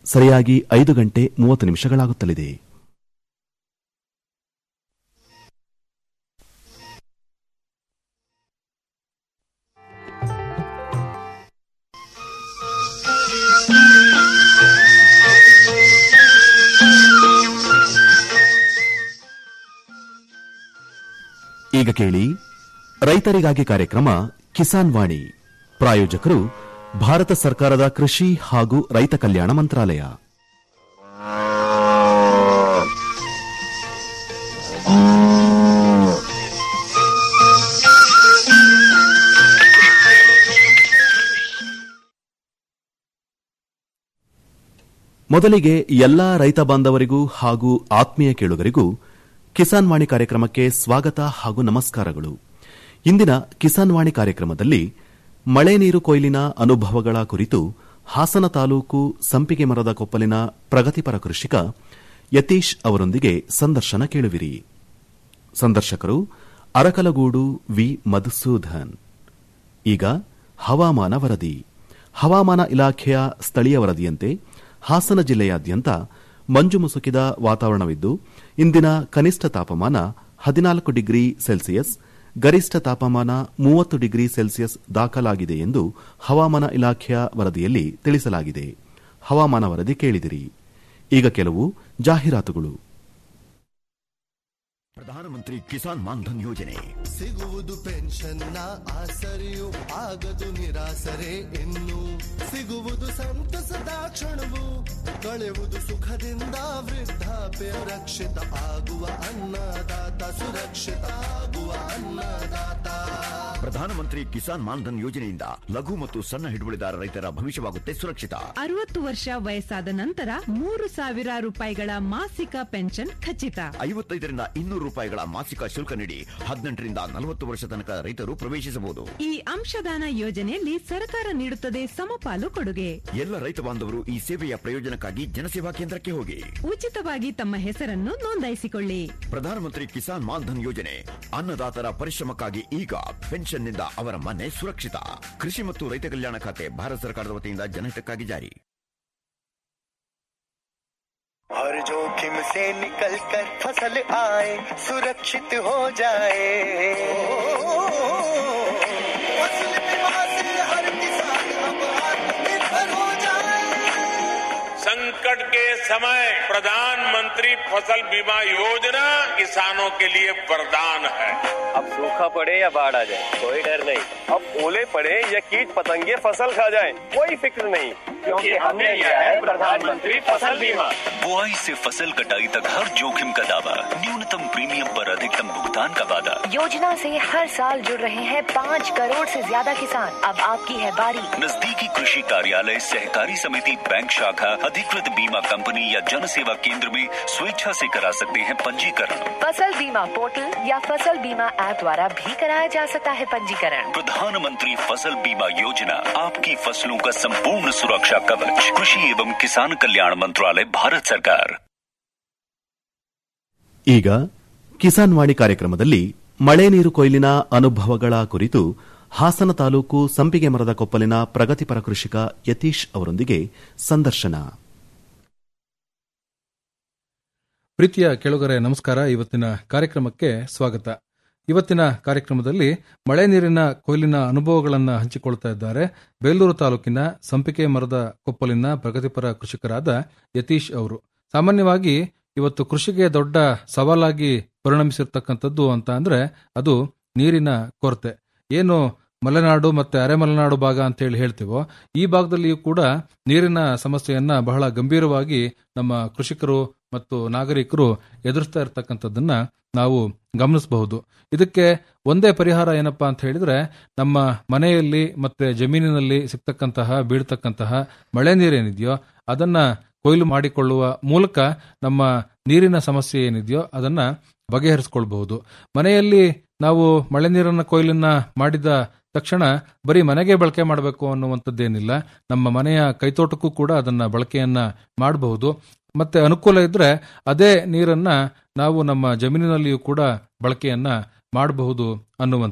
ಸರಿಯಾಗಿ ಐದು ಗಂಟೆ ಮೂವತ್ತು ನಿಮಿಷಗಳಾಗುತ್ತಲಿದೆ ಈಗ ಕೇಳಿ ರೈತರಿಗಾಗಿ ಕಾರ್ಯಕ್ರಮ ಕಿಸಾನ್ ವಾಣಿ ಪ್ರಾಯೋಜಕರು ಭಾರತ ಸರ್ಕಾರದ ಕೃಷಿ ಹಾಗೂ ರೈತ ಕಲ್ಯಾಣ ಮಂತ್ರಾಲಯ ಮೊದಲಿಗೆ ಎಲ್ಲಾ ರೈತ ಬಾಂಧವರಿಗೂ ಹಾಗೂ ಆತ್ಮೀಯ ಕೇಳುಗರಿಗೂ ಕಿಸಾನ್ ವಾಣಿ ಕಾರ್ಯಕ್ರಮಕ್ಕೆ ಸ್ವಾಗತ ಹಾಗೂ ನಮಸ್ಕಾರಗಳು ಇಂದಿನ ಕಿಸಾನ್ ವಾಣಿ ಕಾರ್ಯಕ್ರಮದಲ್ಲಿ ಮಳೆ ನೀರು ಕೊಯ್ಲಿನ ಅನುಭವಗಳ ಕುರಿತು ಹಾಸನ ತಾಲೂಕು ಸಂಪಿಗೆ ಮರದ ಕೊಪ್ಪಲಿನ ಪ್ರಗತಿಪರ ಕೃಷಿಕ ಯತೀಶ್ ಅವರೊಂದಿಗೆ ಸಂದರ್ಶನ ಕೇಳುವಿರಿ ಸಂದರ್ಶಕರು ಅರಕಲಗೂಡು ವಿ ಮಧುಸೂದನ್ ಈಗ ಹವಾಮಾನ ವರದಿ ಹವಾಮಾನ ಇಲಾಖೆಯ ಸ್ಥಳೀಯ ವರದಿಯಂತೆ ಹಾಸನ ಜಿಲ್ಲೆಯಾದ್ಯಂತ ಮಂಜು ಮುಸುಕಿದ ವಾತಾವರಣವಿದ್ದು ಇಂದಿನ ಕನಿಷ್ಠ ತಾಪಮಾನ ಹದಿನಾಲ್ಕು ಡಿಗ್ರಿ ಸೆಲ್ಸಿಯಸ್ ಗರಿಷ್ಠ ತಾಪಮಾನ ಮೂವತ್ತು ಡಿಗ್ರಿ ಸೆಲ್ಸಿಯಸ್ ದಾಖಲಾಗಿದೆ ಎಂದು ಹವಾಮಾನ ಇಲಾಖೆಯ ವರದಿಯಲ್ಲಿ ತಿಳಿಸಲಾಗಿದೆ ಹವಾಮಾನ ವರದಿ ಕೇಳಿದಿರಿ ಈಗ ಕೆಲವು ಜಾಹೀರಾತುಗಳು ಪ್ರಧಾನಮಂತ್ರಿ ಕಿಸಾನ್ ಮಾನ್ಧನ್ ಯೋಜನೆ ಸಿಗುವುದು ಪೆನ್ಷನ್ನ ಆಸರೆಯು ಆಗದು ನಿರಾಸರೆ ಇನ್ನು ಸಿಗುವುದು ಸಂತಸದ ಕ್ಷಣವು ಕಳೆಯುವುದು ಸುಖದಿಂದ ವೃದ್ಧಾಪ್ಯ ರಕ್ಷಿತ ಆಗುವ ಅನ್ನದಾತ ಸುರಕ್ಷಿತ ಆಗುವ ಅನ್ನದಾತ ಪ್ರಧಾನಮಂತ್ರಿ ಕಿಸಾನ್ ಮಾನ್ಧನ್ ಯೋಜನೆಯಿಂದ ಲಘು ಮತ್ತು ಸಣ್ಣ ಹಿಡುವಳಿದಾರ ರೈತರ ಭವಿಷ್ಯವಾಗುತ್ತೆ ಸುರಕ್ಷಿತ ಅರವತ್ತು ವರ್ಷ ವಯಸ್ಸಾದ ನಂತರ ಮೂರು ಸಾವಿರ ರೂಪಾಯಿಗಳ ಮಾಸಿಕ ಪೆನ್ಷನ್ ಖಚಿತ ಐವತ್ತೈದರಿಂದ ಇನ್ನೂರು ರೂಪಾಯಿಗಳ ಮಾಸಿಕ ಶುಲ್ಕ ನೀಡಿ ಹದಿನೆಂಟರಿಂದ ನಲವತ್ತು ವರ್ಷ ತನಕ ರೈತರು ಪ್ರವೇಶಿಸಬಹುದು ಈ ಅಂಶದಾನ ಯೋಜನೆಯಲ್ಲಿ ಸರ್ಕಾರ ನೀಡುತ್ತದೆ ಸಮಪಾಲು ಕೊಡುಗೆ ಎಲ್ಲ ರೈತ ಬಾಂಧವರು ಈ ಸೇವೆಯ ಪ್ರಯೋಜನಕ್ಕಾಗಿ ಜನಸೇವಾ ಕೇಂದ್ರಕ್ಕೆ ಹೋಗಿ ಉಚಿತವಾಗಿ ತಮ್ಮ ಹೆಸರನ್ನು ನೋಂದಾಯಿಸಿಕೊಳ್ಳಿ ಪ್ರಧಾನಮಂತ್ರಿ ಕಿಸಾನ್ ಮಾನ್ಧನ್ ಯೋಜನೆ ಅನ್ನದಾತರ ಪರಿಶ್ರಮಕ್ಕಾಗಿ ಈಗ ಪೆನ್ಷನ್ನಿಂದ ಅವರ ಮನೆ ಸುರಕ್ಷಿತ ಕೃಷಿ ಮತ್ತು ರೈತ ಕಲ್ಯಾಣ ಖಾತೆ ಭಾರತ ಸರ್ಕಾರದ ವತಿಯಿಂದ ಜನಹಿತಕ್ಕಾಗಿ ಜಾರಿ हर जोखिम से निकल कर फसल आए सुरक्षित हो जाए फसल बीमा से हर किसान अब आत्मनिर्भर हो जाए संकट के समय प्रधानमंत्री फसल बीमा योजना किसानों के लिए वरदान है अब सूखा पड़े या बाढ़ आ जाए कोई डर नहीं अब ओले पड़े या कीट पतंगे फसल खा जाए कोई फिक्र नहीं क्योंकि हमने लिया है प्रधानमंत्री फसल बीमा बुआई से फसल कटाई तक हर जोखिम का दावा न्यूनतम प्रीमियम पर अधिकतम भुगतान का वादा योजना से हर साल जुड़ रहे हैं पाँच करोड़ से ज्यादा किसान अब आपकी है बारी नजदीकी कृषि कार्यालय सहकारी समिति बैंक शाखा अधिकृत बीमा कंपनी या जन सेवा केंद्र में स्वेच्छा से करा सकते हैं पंजीकरण फसल बीमा पोर्टल या फसल बीमा ऐप द्वारा भी कराया जा सकता है पंजीकरण प्रधानमंत्री फसल बीमा योजना आपकी फसलों का संपूर्ण सुरक्षा कवच कृषि एवं किसान कल्याण मंत्रालय भारत सरकार ಈಗ ಕಿಸಾನ್ ವಾಣಿ ಕಾರ್ಯಕ್ರಮದಲ್ಲಿ ಮಳೆ ನೀರು ಕೊಯ್ಲಿನ ಅನುಭವಗಳ ಕುರಿತು ಹಾಸನ ತಾಲೂಕು ಸಂಪಿಗೆ ಮರದ ಕೊಪ್ಪಲಿನ ಪ್ರಗತಿಪರ ಕೃಷಿಕ ಯತೀಶ್ ಅವರೊಂದಿಗೆ ಸಂದರ್ಶನ ಪ್ರೀತಿಯ ಕೆಳಗರೆ ನಮಸ್ಕಾರ ಇವತ್ತಿನ ಕಾರ್ಯಕ್ರಮಕ್ಕೆ ಸ್ವಾಗತ ಇವತ್ತಿನ ಕಾರ್ಯಕ್ರಮದಲ್ಲಿ ಮಳೆ ನೀರಿನ ಕೊಯ್ಲಿನ ಅನುಭವಗಳನ್ನು ಹಂಚಿಕೊಳ್ತಾ ಇದ್ದಾರೆ ಬೇಲೂರು ತಾಲೂಕಿನ ಸಂಪಿಗೆ ಮರದ ಕೊಪ್ಪಲಿನ ಪ್ರಗತಿಪರ ಕೃಷಿಕರಾದ ಯತೀಶ್ ಅವರು ಸಾಮಾನ್ಯವಾಗಿ ಇವತ್ತು ಕೃಷಿಗೆ ದೊಡ್ಡ ಸವಾಲಾಗಿ ಪರಿಣಮಿಸಿರ್ತಕ್ಕಂಥದ್ದು ಅಂತ ಅಂದ್ರೆ ಅದು ನೀರಿನ ಕೊರತೆ ಏನು ಮಲೆನಾಡು ಮತ್ತೆ ಅರೆಮಲೆನಾಡು ಭಾಗ ಅಂತ ಹೇಳಿ ಹೇಳ್ತೀವೋ ಈ ಭಾಗದಲ್ಲಿಯೂ ಕೂಡ ನೀರಿನ ಸಮಸ್ಯೆಯನ್ನ ಬಹಳ ಗಂಭೀರವಾಗಿ ನಮ್ಮ ಕೃಷಿಕರು ಮತ್ತು ನಾಗರಿಕರು ಎದುರಿಸ್ತಾ ಇರತಕ್ಕಂಥದ್ದನ್ನ ನಾವು ಗಮನಿಸಬಹುದು ಇದಕ್ಕೆ ಒಂದೇ ಪರಿಹಾರ ಏನಪ್ಪಾ ಅಂತ ಹೇಳಿದ್ರೆ ನಮ್ಮ ಮನೆಯಲ್ಲಿ ಮತ್ತೆ ಜಮೀನಿನಲ್ಲಿ ಸಿಗ್ತಕ್ಕಂತಹ ಬೀಳ್ತಕ್ಕಂತಹ ಮಳೆ ನೀರೇನಿದೆಯೋ ಅದನ್ನ ಕೊಯ್ಲು ಮಾಡಿಕೊಳ್ಳುವ ಮೂಲಕ ನಮ್ಮ ನೀರಿನ ಸಮಸ್ಯೆ ಏನಿದೆಯೋ ಅದನ್ನ ಬಗೆಹರಿಸಿಕೊಳ್ಬಹುದು ಮನೆಯಲ್ಲಿ ನಾವು ಮಳೆ ನೀರನ್ನ ಕೊಯ್ಲನ್ನ ಮಾಡಿದ ತಕ್ಷಣ ಬರೀ ಮನೆಗೆ ಬಳಕೆ ಮಾಡಬೇಕು ಅನ್ನುವಂಥದ್ದೇನಿಲ್ಲ ನಮ್ಮ ಮನೆಯ ಕೈತೋಟಕ್ಕೂ ಕೂಡ ಅದನ್ನ ಬಳಕೆಯನ್ನ ಮಾಡಬಹುದು ಮತ್ತೆ ಅನುಕೂಲ ಇದ್ರೆ ಅದೇ ನೀರನ್ನ ನಾವು ನಮ್ಮ ಜಮೀನಿನಲ್ಲಿಯೂ ಕೂಡ ಬಳಕೆಯನ್ನ ಮಾಡಬಹುದು ಅನ್ನುವಂಥದ್ದು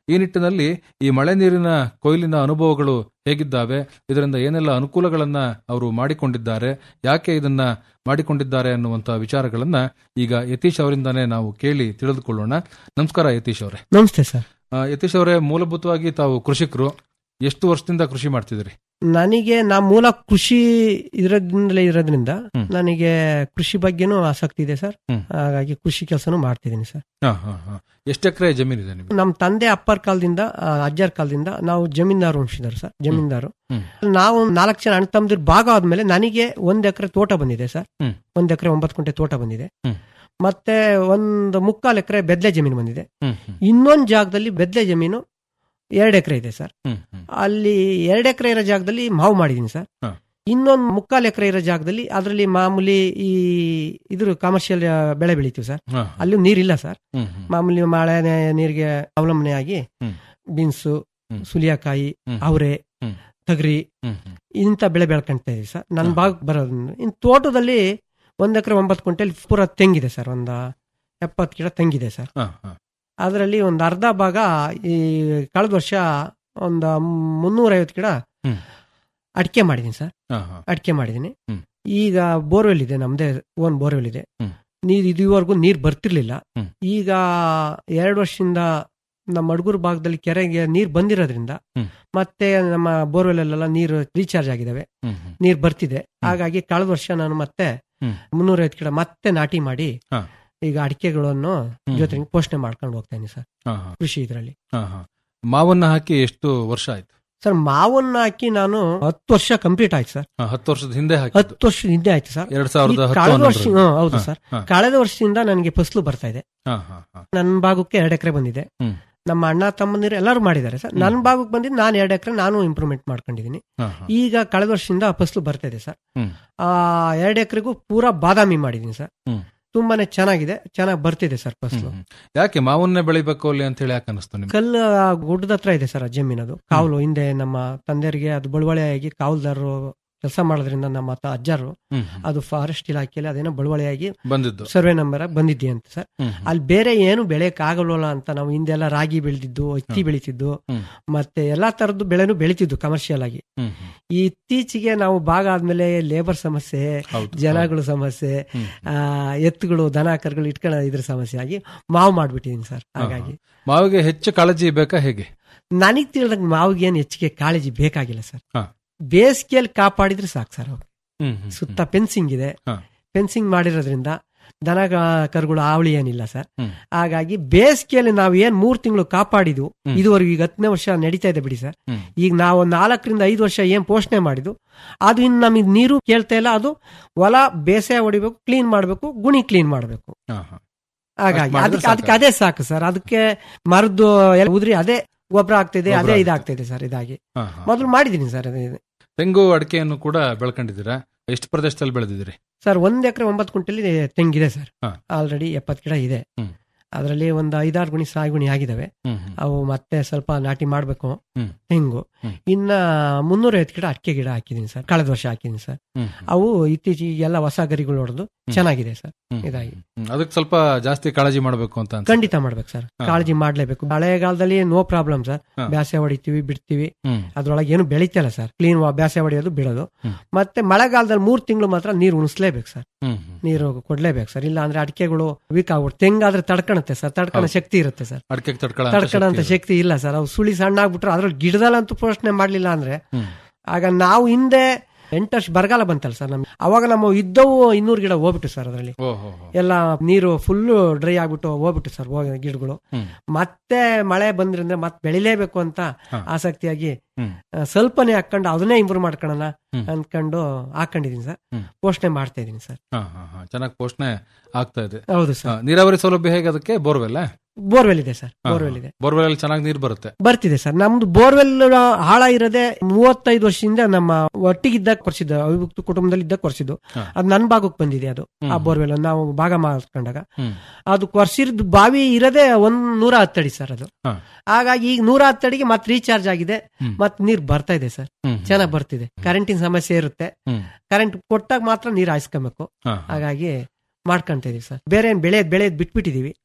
ಈ ನಿಟ್ಟಿನಲ್ಲಿ ಈ ಮಳೆ ನೀರಿನ ಕೊಯ್ಲಿನ ಅನುಭವಗಳು ಹೇಗಿದ್ದಾವೆ ಇದರಿಂದ ಏನೆಲ್ಲ ಅನುಕೂಲಗಳನ್ನ ಅವರು ಮಾಡಿಕೊಂಡಿದ್ದಾರೆ ಯಾಕೆ ಇದನ್ನ ಮಾಡಿಕೊಂಡಿದ್ದಾರೆ ಅನ್ನುವಂತ ವಿಚಾರಗಳನ್ನ ಈಗ ಯತೀಶ್ ಅವರಿಂದಾನೇ ನಾವು ಕೇಳಿ ತಿಳಿದುಕೊಳ್ಳೋಣ ನಮಸ್ಕಾರ ಯತೀಶ್ ಅವರೇ ನಮಸ್ತೆ ಸರ್ ಆ, ಯತೀಶ್ ಅವರೇ ಮೂಲಭೂತವಾಗಿ ತಾವು ಕೃಷಿಕರು ಎಷ್ಟು ವರ್ಷದಿಂದ ಕೃಷಿ ಮಾಡ್ತಿದ್ದೀರಿ ನನಗೆ ನಾ ಮೂಲ ಕೃಷಿ ಇರೋದ್ರಿಂದಲೇ ಇರೋದ್ರಿಂದ ನನಗೆ ಕೃಷಿ ಬಗ್ಗೆನೂ ಆಸಕ್ತಿ ಇದೆ ಸರ್ ಹ್ಮ್. ಹಾಗಾಗಿ ಕೃಷಿ ಕೆಲಸನೂ ಮಾಡ್ತಿದ್ದೀನಿ ಸರ್ ಹಾ, ಹಾ, ಹಾ. ಎಷ್ಟು ಎಕರೆ ಜಮೀನಿದೆ ನಿಮ್ಗೆ ನಮ್ಮ ತಂದೆ ಅಪ್ಪರ್ ಕಾಲದಿಂದ ಆ, ಅಜ್ಜರ ಕಾಲದಿಂದ ನಾವು ಜಮೀನ್ದಾರು ಉಣಿಸಿದಾರೆ ಸರ್ ಜಮೀನ್ದಾರು ಹ್ಮ್. ನಾವು ನಾಲ್ಕು ಜನ ಅಣ್ಣ ತಮ್ಮದಿರ್ ಭಾಗ ಆದ್ಮೇಲೆ ನನಗೆ ಒಂದ್ ಎಕರೆ ತೋಟ ಬಂದಿದೆ ಸರ್ ಹ್ಮ್. ಒಂದ್ ಎಕರೆ ಒಂಬತ್ತು ಕುಂಟೆ ತೋಟ ಬಂದಿದೆ ಹ್ಮ್. ಮತ್ತೆ ಒಂದು ಮುಕ್ಕಾಲು ಎಕರೆ ಬೆದ್ಲೆ ಜಮೀನು ಬಂದಿದೆ ಹ್ಮ್, ಹ್ಮ್, ಇನ್ನೊಂದು ಜಾಗದಲ್ಲಿ ಬೆದ್ಲೆ ಜಮೀನು ಎರಡು ಎಕರೆ ಇದೆ ಸರ್ ಹ್ಮ್, ಹ್ಮ್. ಅಲ್ಲಿ ಎರಡು ಎಕರೆ ಇರೋ ಜಾಗದಲ್ಲಿ ಮಾವು ಮಾಡಿದೀನಿ ಸರ್ ಹಾ. ಇನ್ನೊಂದು ಮುಕ್ಕಾಲು ಎಕರೆ ಇರೋ ಜಾಗದಲ್ಲಿ ಅದರಲ್ಲಿ ಮಾಮೂಲಿ ಈ ಇದ್ರ ಕಮರ್ಷಿಯಲ್ ಬೆಳೆ ಬೆಳಿತೀವಿ ಸರ್ ಹಾ, ಅಲ್ಲಿ ನೀರಿಲ್ಲ ಸರ್ ಹ್ಮ್, ಹ್ಮ್. ಮಾಮೂಲಿ ಮಳೆ ನೀರಿಗೆ ಅವಲಂಬನೆ ಆಗಿ ಹ್ಮ್. ಬೀನ್ಸು ಹ್ಮ್. ಸುಲಿಯಾಕಾಯಿ ಹ್ಮ್. ಅವರೆ ಹ್ಮ್. ತಗರಿ ಹ್ಮ್, ಹ್ಮ್. ಇಂಥ ಬೆಳೆ ಬೆಳ್ಕೊಂತ ಇದೀವಿ ಸರ್ ನನ್ನ ಹಾ. ಭಾಗ ಬರೋದ್ರಿಂದ ಇನ್ನು ತೋಟದಲ್ಲಿ ಒಂದ್ ಎಕರೆ ಒಂಬತ್ತು ಕ್ವಿಂಟಲ್ ಪೂರ ತೆಂಗಿದೆ ಸರ್ ಒಂದ ಎಪ್ಪತ್ತು ಗಿಡ ತೆಂಗಿದೆ ಸರ್ ಹಾ, ಹಾ. ಅದರಲ್ಲಿ ಒಂದು ಅರ್ಧ ಭಾಗ ಈ ಕಳೆದ ವರ್ಷ ಒಂದು ಮುನ್ನೂರೈವತ್ತು ಗಿಡ ಹ್ಮ್. ಅಡಿಕೆ ಮಾಡಿದೀನಿ ಸರ್ ಹಾ, ಹಾ. ಅಡಿಕೆ ಮಾಡಿದೀನಿ ಹ್ಮ್. ಈಗ ಬೋರ್ವೆಲ್ ಇದೆ ನಮ್ದೇ ಓನ್ ಬೋರ್ವೆಲ್ ಇದೆ ಹ್ಮ್. ನೀರ್ ಇದುವರೆಗೂ ನೀರ್ ಬರ್ತಿರ್ಲಿಲ್ಲ ಹ್ಮ್. ಈಗ ಎರಡು ವರ್ಷದಿಂದ ನಮ್ಮ ಅಡಗೂರು ಭಾಗದಲ್ಲಿ ಕೆರೆಗೆ ನೀರ್ ಬಂದಿರೋದ್ರಿಂದ ಹ್ಮ್. ಮತ್ತೆ ನಮ್ಮ ಬೋರ್ವೆಲ್ ಅಲ್ಲೆಲ್ಲ ನೀರು ರೀಚಾರ್ಜ್ ಆಗಿದಾವೆ ಹ್ಮ್, ಹ್ಮ್. ನೀರ್ ಬರ್ತಿದೆ ಹಾಗಾಗಿ ಕಳೆದ ವರ್ಷ ನಾನು ಮತ್ತೆ ಹ್ಮ್. ಮುನ್ನೂರೈವತ್ತು ಗಿಡ ಮತ್ತೆ ನಾಟಿ ಮಾಡಿ ಹಾ. ಈಗ ಅಡಿಕೆಗಳನ್ನು ಹ್ಮ್. ಜೊತೆಗೆ ಪೋಷಣೆ ಮಾಡ್ಕೊಂಡು ಹೋಗ್ತೇನೆ ಸರ್ ಹಾ, ಹಾ. ಕೃಷಿ ಇದರಲ್ಲಿ ಹಾ, ಹಾ. ಮಾವನ್ನ ಹಾಕಿ ಎಷ್ಟು ವರ್ಷ ಆಯ್ತು ಸರ್ ಮಾವನ್ನ ಹಾಕಿ ನಾನು ಹತ್ತು ವರ್ಷ ಕಂಪ್ಲೀಟ್ ಆಯ್ತು ಸರ್ ಹಾ, ಹತ್ತು ವರ್ಷದ ಹಿಂದೆ ಹಾಕಿ ಹತ್ತು ವರ್ಷದ ಹಿಂದೆ ಆಯ್ತು ಸರ್ ಎರಡ್ ಸಾವಿರದ ಈ ಹತ್ತು ಕಳೆದ ವರ್ಷ ಹನ್ನೊಂದರಲ್ಲಿ. ಹ್ಮ್, ಹೌದು ಹಾ, ಸರ್ ಹಾ. ಕಳೆದ ವರ್ಷದಿಂದ ನನಗೆ ಫಸಲು ಬರ್ತಾ ಇದೆ ಹಾ, ಹಾ, ಹಾ. ನನ್ನ ಭಾಗಕ್ಕೆ ಎರಡು ಎಕರೆ ಬಂದಿದೆ ಹ್ಮ್. ನಮ್ಮ ಅಣ್ಣ ತಮ್ಮಂದಿರು ಎಲ್ಲರೂ ಮಾಡಿದ್ದಾರೆ ಸರ್ ನನ್ನ ಭಾಗಕ್ಕೆ ಬಂದಿದ್ದು ನಾನು ಎರಡು ಎಕರೆ ನಾನು ಇಂಪ್ರೂವ್ಮೆಂಟ್ ಮಾಡ್ಕೊಂಡಿದ್ದೀನಿ ಹಾ, ಹಾ. ಈಗ ಕಳೆದ ವರ್ಷದಿಂದ ಫಸಲು ಬರ್ತಾ ಇದೆ ಸರ್ ಹ್ಮ್. ಆ ಎರಡು ಎಕರೆಗೂ ಪೂರಾ ಬಾದಾಮಿ ಮಾಡಿದ್ದೀನಿ ಸರ್ ಹ್ಮ್. ತುಂಬಾನೇ ಚೆನ್ನಾಗಿದೆ ಚೆನ್ನಾಗಿ ಬರ್ತಿದೆ ಸರ್ ಹ್ಮ್, ಫಸಲು ಹ್ಮ್. ಯಾಕೆ ಮಾವನ್ನೇ ಬೆಳಿಬೇಕು ಅಲ್ಲಿ ಅಂತ ಹೇಳಿ ಯಾಕೆ ಅನಿಸ್ತು ನಿಮ್ಗೆ ಕಲ್ಲು ಆ ಗುಡ್ಡದ ಹತ್ರ ಇದೆ ಸರ್ ಆ ಜಮೀನದು ಕಾವಲು ಹಿಂದೆ ನಮ್ಮ ತಂದೆಯರಿಗೆ ಅದು ಬಳುವಳಿಯಾಗಿ ಕಾವಲ್ದಾರರು ಕೆಲಸ ಮಾಡೋದ್ರಿಂದ ನಮ್ಮ ತ- ಅಜ್ಜರು ಹ್ಮ್, ಅದು ಫಾರೆಸ್ಟ್ ಇಲಾಖೆಯಲ್ಲಿ ಅದೇನೋ ಬಳುವಳಿಯಾಗಿ ಬಂದಿದ್ದು ಸರ್ವೆ ನಂಬರ್ ಬಂದಿದ್ದೆ ಅಂತ ಸರ್ ಹ್ಮ್, ಹ್ಮ್. ಅಲ್ಲಿ ಬೇರೆ ಏನು ಬೆಳೆಯಕ್ ಆಗಲ್ವಲ್ಲ ಅಂತ ನಾವು ಹಿಂದೆಲ್ಲ ರಾಗಿ ಬೆಳೆದಿದ್ದು ಹತ್ತಿ ಬೆಳಿತಿದ್ದು ಹ್ಮ್. ಮತ್ತೆ ಎಲ್ಲಾ ತರದ್ದು ಬೆಳೆನೂ ಬೆಳಿತಿದ್ದು ಕಮರ್ಷಿಯಲ್ ಆಗಿ ಹ್ಮ್, ಹ್ಮ್. ಈ ಇತ್ತೀಚೆಗೆ ನಾವು ಭಾಗ ಆದ್ಮೇಲೆ ಲೇಬರ್ ಸಮಸ್ಯೆ ಹೌದು, ಜನಗಳ ಸಮಸ್ಯೆ ಹ್ಮ್. ಆ, ಎತ್ತುಗಳು ದನ ಕರುಗಳು ಇಟ್ಕೊಳ್ಳೋ ಇದ್ರ ಸಮಸ್ಯೆ ಆಗಿ ಮಾವು ಮಾಡ್ಬಿಟ್ಟಿದೀನಿ ಸರ್ ಹಾಗಾಗಿ ಮಾವಿಗೆ ಹೆಚ್ಚು ಕಾಳಜಿ ಬೇಕಾ ಹೇಗೆ ನನಗ್ ತಿಳಿದಾಗ ಮಾವಿಗೆ ಏನು ಹೆಚ್ಚಿಗೆ ಕಾಳಜಿ ಬೇಕಾಗಿಲ್ಲ ಸರ್ ಹಾ. ಬೇಸಿಗೆಯಲ್ಲಿ ಕಾಪಾಡಿದ್ರೆ ಸಾಕು ಸರ್ ಅವ್ರು ಹ್ಮ್, ಹ್ಮ್, ಸುತ್ತ ಫೆನ್ಸಿಂಗ್ ಇದೆ ಹಾ. ಫೆನ್ಸಿಂಗ್ ಮಾಡಿರೋದ್ರಿಂದ ದನ ಗ- ಕರುಗಳು ಆವಳಿ ಏನಿಲ್ಲ ಸರ್ ಹ್ಮ್. ಹಾಗಾಗಿ ಬೇಸಿಗೆಯಲ್ಲಿ ನಾವು ಏನ್ ಮೂರ್ ತಿಂಗಳು ಕಾಪಾಡಿದ್ವು ಹ್ಮ್. ಇದುವರೆಗೂ ಈಗ ಹತ್ತನೇ ವರ್ಷ ನಡೀತಾ ಇದೆ ಬಿಡಿ ಸರ್ ಹ್ಮ್. ಈಗ ನಾವು ನಾಲ್ಕರಿಂದ ಐದು ವರ್ಷ ಏನ್ ಪೋಷಣೆ ಮಾಡಿದ್ವು ಅದು ಇನ್ನು ನಮಗೆ ನೀರು ಕೇಳ್ತಾ ಇಲ್ಲ ಅದು ಹೊಲ ಬೇಸಾಯ ಹೊಡಿಬೇಕು ಕ್ಲೀನ್ ಮಾಡಬೇಕು ಗುಣಿ ಕ್ಲೀನ್ ಮಾಡಬೇಕು ಹಾ, ಹಾ. ಹಾಗಾಗಿ ಅಷ್ಟ್ ಮಾಡಿದ್ರೆ ಅದಕ್ಕೆ ಅದಕ್ಕೆ ಅದೇ ಸಾಕು ಸರ್ ಅದಕ್ಕೆ ಮರದ್ದು ಎಲ್ಲ ಉದ್ರಿ ಅದೇ ಗೊಬ್ಬರ ಆಗ್ತಿದೆ ಗೊಬ್ರ ಅದೇ ಆಗ್ತಿದೆ. ಇದಾಗ್ತಿದೆ ಸರ್ ಇದಾಗಿ ಹಾ, ಹಾ. ಮೊದಲು ಮಾಡಿದೀನಿ ಸರ್ ಅದೇ ತೆಂಗು ಅಡಿಕೆಯನ್ನು ಕೂಡ ಬೆಳ್ಕೊಂಡಿದ್ದೀರಾ ಎಷ್ಟು ಪ್ರದೇಶದಲ್ಲಿ ಬೆಳೆದಿದ್ದೀರಿ ಸರ್ ಒಂದ್ ಎಕರೆ ಒಂಬತ್ತು ಕ್ವಿಂಟಲ್ ತೆಂಗಿದೆ ಸರ್ ಹಾ. ಆಲ್ರೆಡಿ ಎಪ್ಪತ್ತು ಗಿಡ ಇದೆ ಹ್ಮ್. ಅದರಲ್ಲಿ ಒಂದು ಐದಾರು ಗುಣಿ ಸಾಯಿ ಗುಣಿ ಆಗಿದಾವೆ ಹ್ಮ್, ಹ್ಮ್. ಅವು ಮತ್ತೆ ಸ್ವಲ್ಪ ನಾಟಿ ಮಾಡಬೇಕು ಹ್ಮ್. ತೆಂಗು ಹ್ಮ್. ಇನ್ನ ಮುನ್ನೂರೈವತ್ತು ಗಿಡ ಅಡಿಕೆ ಗಿಡ ಹಾಕಿದೀನಿ ಸರ್ ಕಳೆದ ವರ್ಷ ಹಾಕಿದೀನಿ ಸರ್ ಹ್ಮ್, ಅವು ಇತ್ತೀಚೆಗೆ ಎಲ್ಲ ಹೊಸ ಗರಿಗಳು ಹೊಡೆದು ಚೆನ್ನಾಗಿದೆ ಸರ್ ಹ್ಮ್. ಇದಾಗಿ ಹ್ಮ್. ಅದಕ್ಕೆ ಸ್ವಲ್ಪ ಜಾಸ್ತಿ ಕಾಳಜಿ ಮಾಡಬೇಕು ಅಂತ ಅನ್ಸುತ್ತೆ. ಖಂಡಿತ ಮಾಡ್ಬೇಕು ಸರ್ ಹಾ. ಕಾಳಜಿ ಮಾಡ್ಲೇಬೇಕು ಹಳೆಗಾಲದಲ್ಲಿ ನೋ ಪ್ರಾಬ್ಲಮ್ ಸರ್ ಹಾ. ಬ್ಯಾಸೆ ಹೊಡಿತೀವಿ ಬಿಡ್ತೀವಿ ಹ್ಮ್. ಅದ್ರೊಳಗೆ ಏನು ಬೆಳಿತಿಲ್ಲ ಸರ್ ಕ್ಲೀನ್ ಬ್ಯಾಸೆ ಹೊಡೆಯೋದು ಬಿಡೋದು ಹ್ಮ್. ಮತ್ತೆ ಮಳೆಗಾಲದಲ್ಲಿ ಮೂರ್ ತಿಂಗಳು ಮಾತ್ರ ನೀರು ಉಣಿಸ್ಲೇಬೇಕು ಸರ್ ಹ್ಮ್, ಹ್ಮ್. ನೀರು ಕೊಡ್ಲೇಬೇಕು ಸರ್ ಇಲ್ಲ ಅಂದ್ರೆ ಅಡಿಕೆಗಳು ವೀಕ್ ಆಗ್ಬಿಟ್ಟು ತೆಂಗಾದ್ರೆ ತಡ್ಕಣತ್ತೆ ಸರ್ ತಡ್ಕಣ ಹೌದು. ಶಕ್ತಿ ಇರುತ್ತೆ ಸರ್ ಅಡಿಕೆಗೆ ತಡ್ಕೊಳ್ಳೋ ತಡ್ಕಣ ಅಂತ ಶಕ್ತಿ ಇಲ್ಲ ಸರ್ ಅವು ಸುಳಿ ಸಣ್ಣ ಆಗ್ಬಿಟ್ರೆ ಅದ್ರಲ್ಲಿ ಗಿಡದಲ್ಲಂತೂ ಪೋಷಣೆ ಮಾಡ್ಲಿಲ್ಲ ಅಂದ್ರೆ ಹ್ಮ್. ಆಗ ನಾವು ಹಿಂದೆ ಎಂಟು ವರ್ಷ ಬರಗಾಲ ಬಂತಲ್ಲ ಸರ್ ನಮ್ಗೆ ಅವಾಗ ನಮ್ಮ ಇದ್ದವು ಇನ್ನೂರು ಗಿಡ ಹೋಗ್ಬಿಟ್ಟು ಸರ್ ಅದರಲ್ಲಿ ಓಹೋ ಎಲ್ಲ ನೀರು ಫುಲ್ ಡ್ರೈ ಆಗ್ಬಿಟ್ಟು ಹೋಗ್ಬಿಟ್ಟು ಸರ್ ಹೋಗಿ ಗಿಡಗಳು ಹ್ಮ್. ಮತ್ತೆ ಮಳೆ ಬಂದ್ರಿಂದ ಮತ್ತೆ ಬೆಳಿಲೇಬೇಕು ಅಂತ ಹಾ. ಆಸಕ್ತಿಯಾಗಿ ಹ್ಮ್. ಆ, ಸ್ವಲ್ಪನೇ ಹಾಕೊಂಡು ಅದನ್ನೇ ಇಂಪ್ರೂವ್ ಮಾಡ್ಕೊಳ್ಳೋಣ ಹ್ಮ್. ಅನ್ಕೊಂಡು ಹಾಕೊಂಡಿದೀನಿ ಸರ್ ಹ್ಮ್. ಪೋಷಣೆ ಮಾಡ್ತಾ ಇದೀನಿ ಸರ್ ಹಾ, ಹಾ, ಹಾ. ಚೆನ್ನಾಗಿ ಪೋಷಣೆ ಆಗ್ತಾ ಇದೆ ಹೌದು ಹಾ, ಸರ್ ನೀರಾವರಿ ಸೌಲಭ್ಯ ಹೇಗೆ ಅದಕ್ಕೆ ಬೋರ್ವೆಲ್ ಬೋರ್ವೆಲ್ ಇದೆ ಸರ್ ಬೋರ್ವೆಲ್ ಇದೆ ಬೋರ್ವೆಲ್ ಅಲ್ಲಿ ಚೆನ್ನಾಗಿ ನೀರು ಬರುತ್ತೆ ಬರ್ತಿದೆ ಸರ್ ನಮ್ದು ಬೋರ್ವೆಲ್ ಹಾಳ ಇರೋದೇ ಮೂವತ್ತೈದು ವರ್ಷದಿಂದ ನಮ್ಮ ಒಟ್ಟಿಗಿದ್ದಾಗ ಕೊರ್ಸಿದ್ದು ಅವಿಭಕ್ತ ಕುಟುಂಬದಲ್ಲಿ ಇದ್ದಾಗ ಕೊರ್ಸಿದ್ದು ಹಾ. ಅದು ನನ್ನ ಭಾಗಕ್ಕೆ ಬಂದಿದೆ ಅದು ಆ ಹ್ಮ್. ಬೋರ್ವೆಲ್ ನಾವು ಭಾಗ ಮಾಡ್ಕೊಂಡಾಗ ಹ್ಮ್. ಅದು ಕೊರ್ಸಿರ್ದು ಬಾವಿ ಇರೋದೇ ಒಂದ್ ನೂರ ಹತ್ತಡಿ ಸರ್ ಅದು ಹಾ. ಹಾಗಾಗಿ ಈಗ ನೂರ ಹತ್ತಡಿಗೆ ಮತ್ತೆ ರೀಚಾರ್ಜ್ ಆಗಿದೆ ಹ್ಮ್. ಮತ್ತೆ ನೀರ್ ಬರ್ತಾ ಇದೆ ಸರ್ ಹ್ಮ್. ಚೆನ್ನಾಗಿ ಬರ್ತಿದೆ ಕರೆಂಟಿನ ಸಮಸ್ಯೆ ಇರುತ್ತೆ ಹ್ಮ್. ಕರೆಂಟ್ ಕೊಟ್ಟಾಗ ಮಾತ್ರ ನೀರ್ ಹಾಯಿಸ್ಕೊಬೇಕು ಹಾ, ಹಾ. ಹಾಗಾಗಿ ಮಾಡ್ಕೊಂತ ಇದೀವಿ ಸರ್ ಬೇರೆ ಏನ್ ಬೆಳೆದ್ ಬೆಳೆದ್ ಬಿಟ್ಬಿಟ್ಟಿದೀವಿ ಹಾ.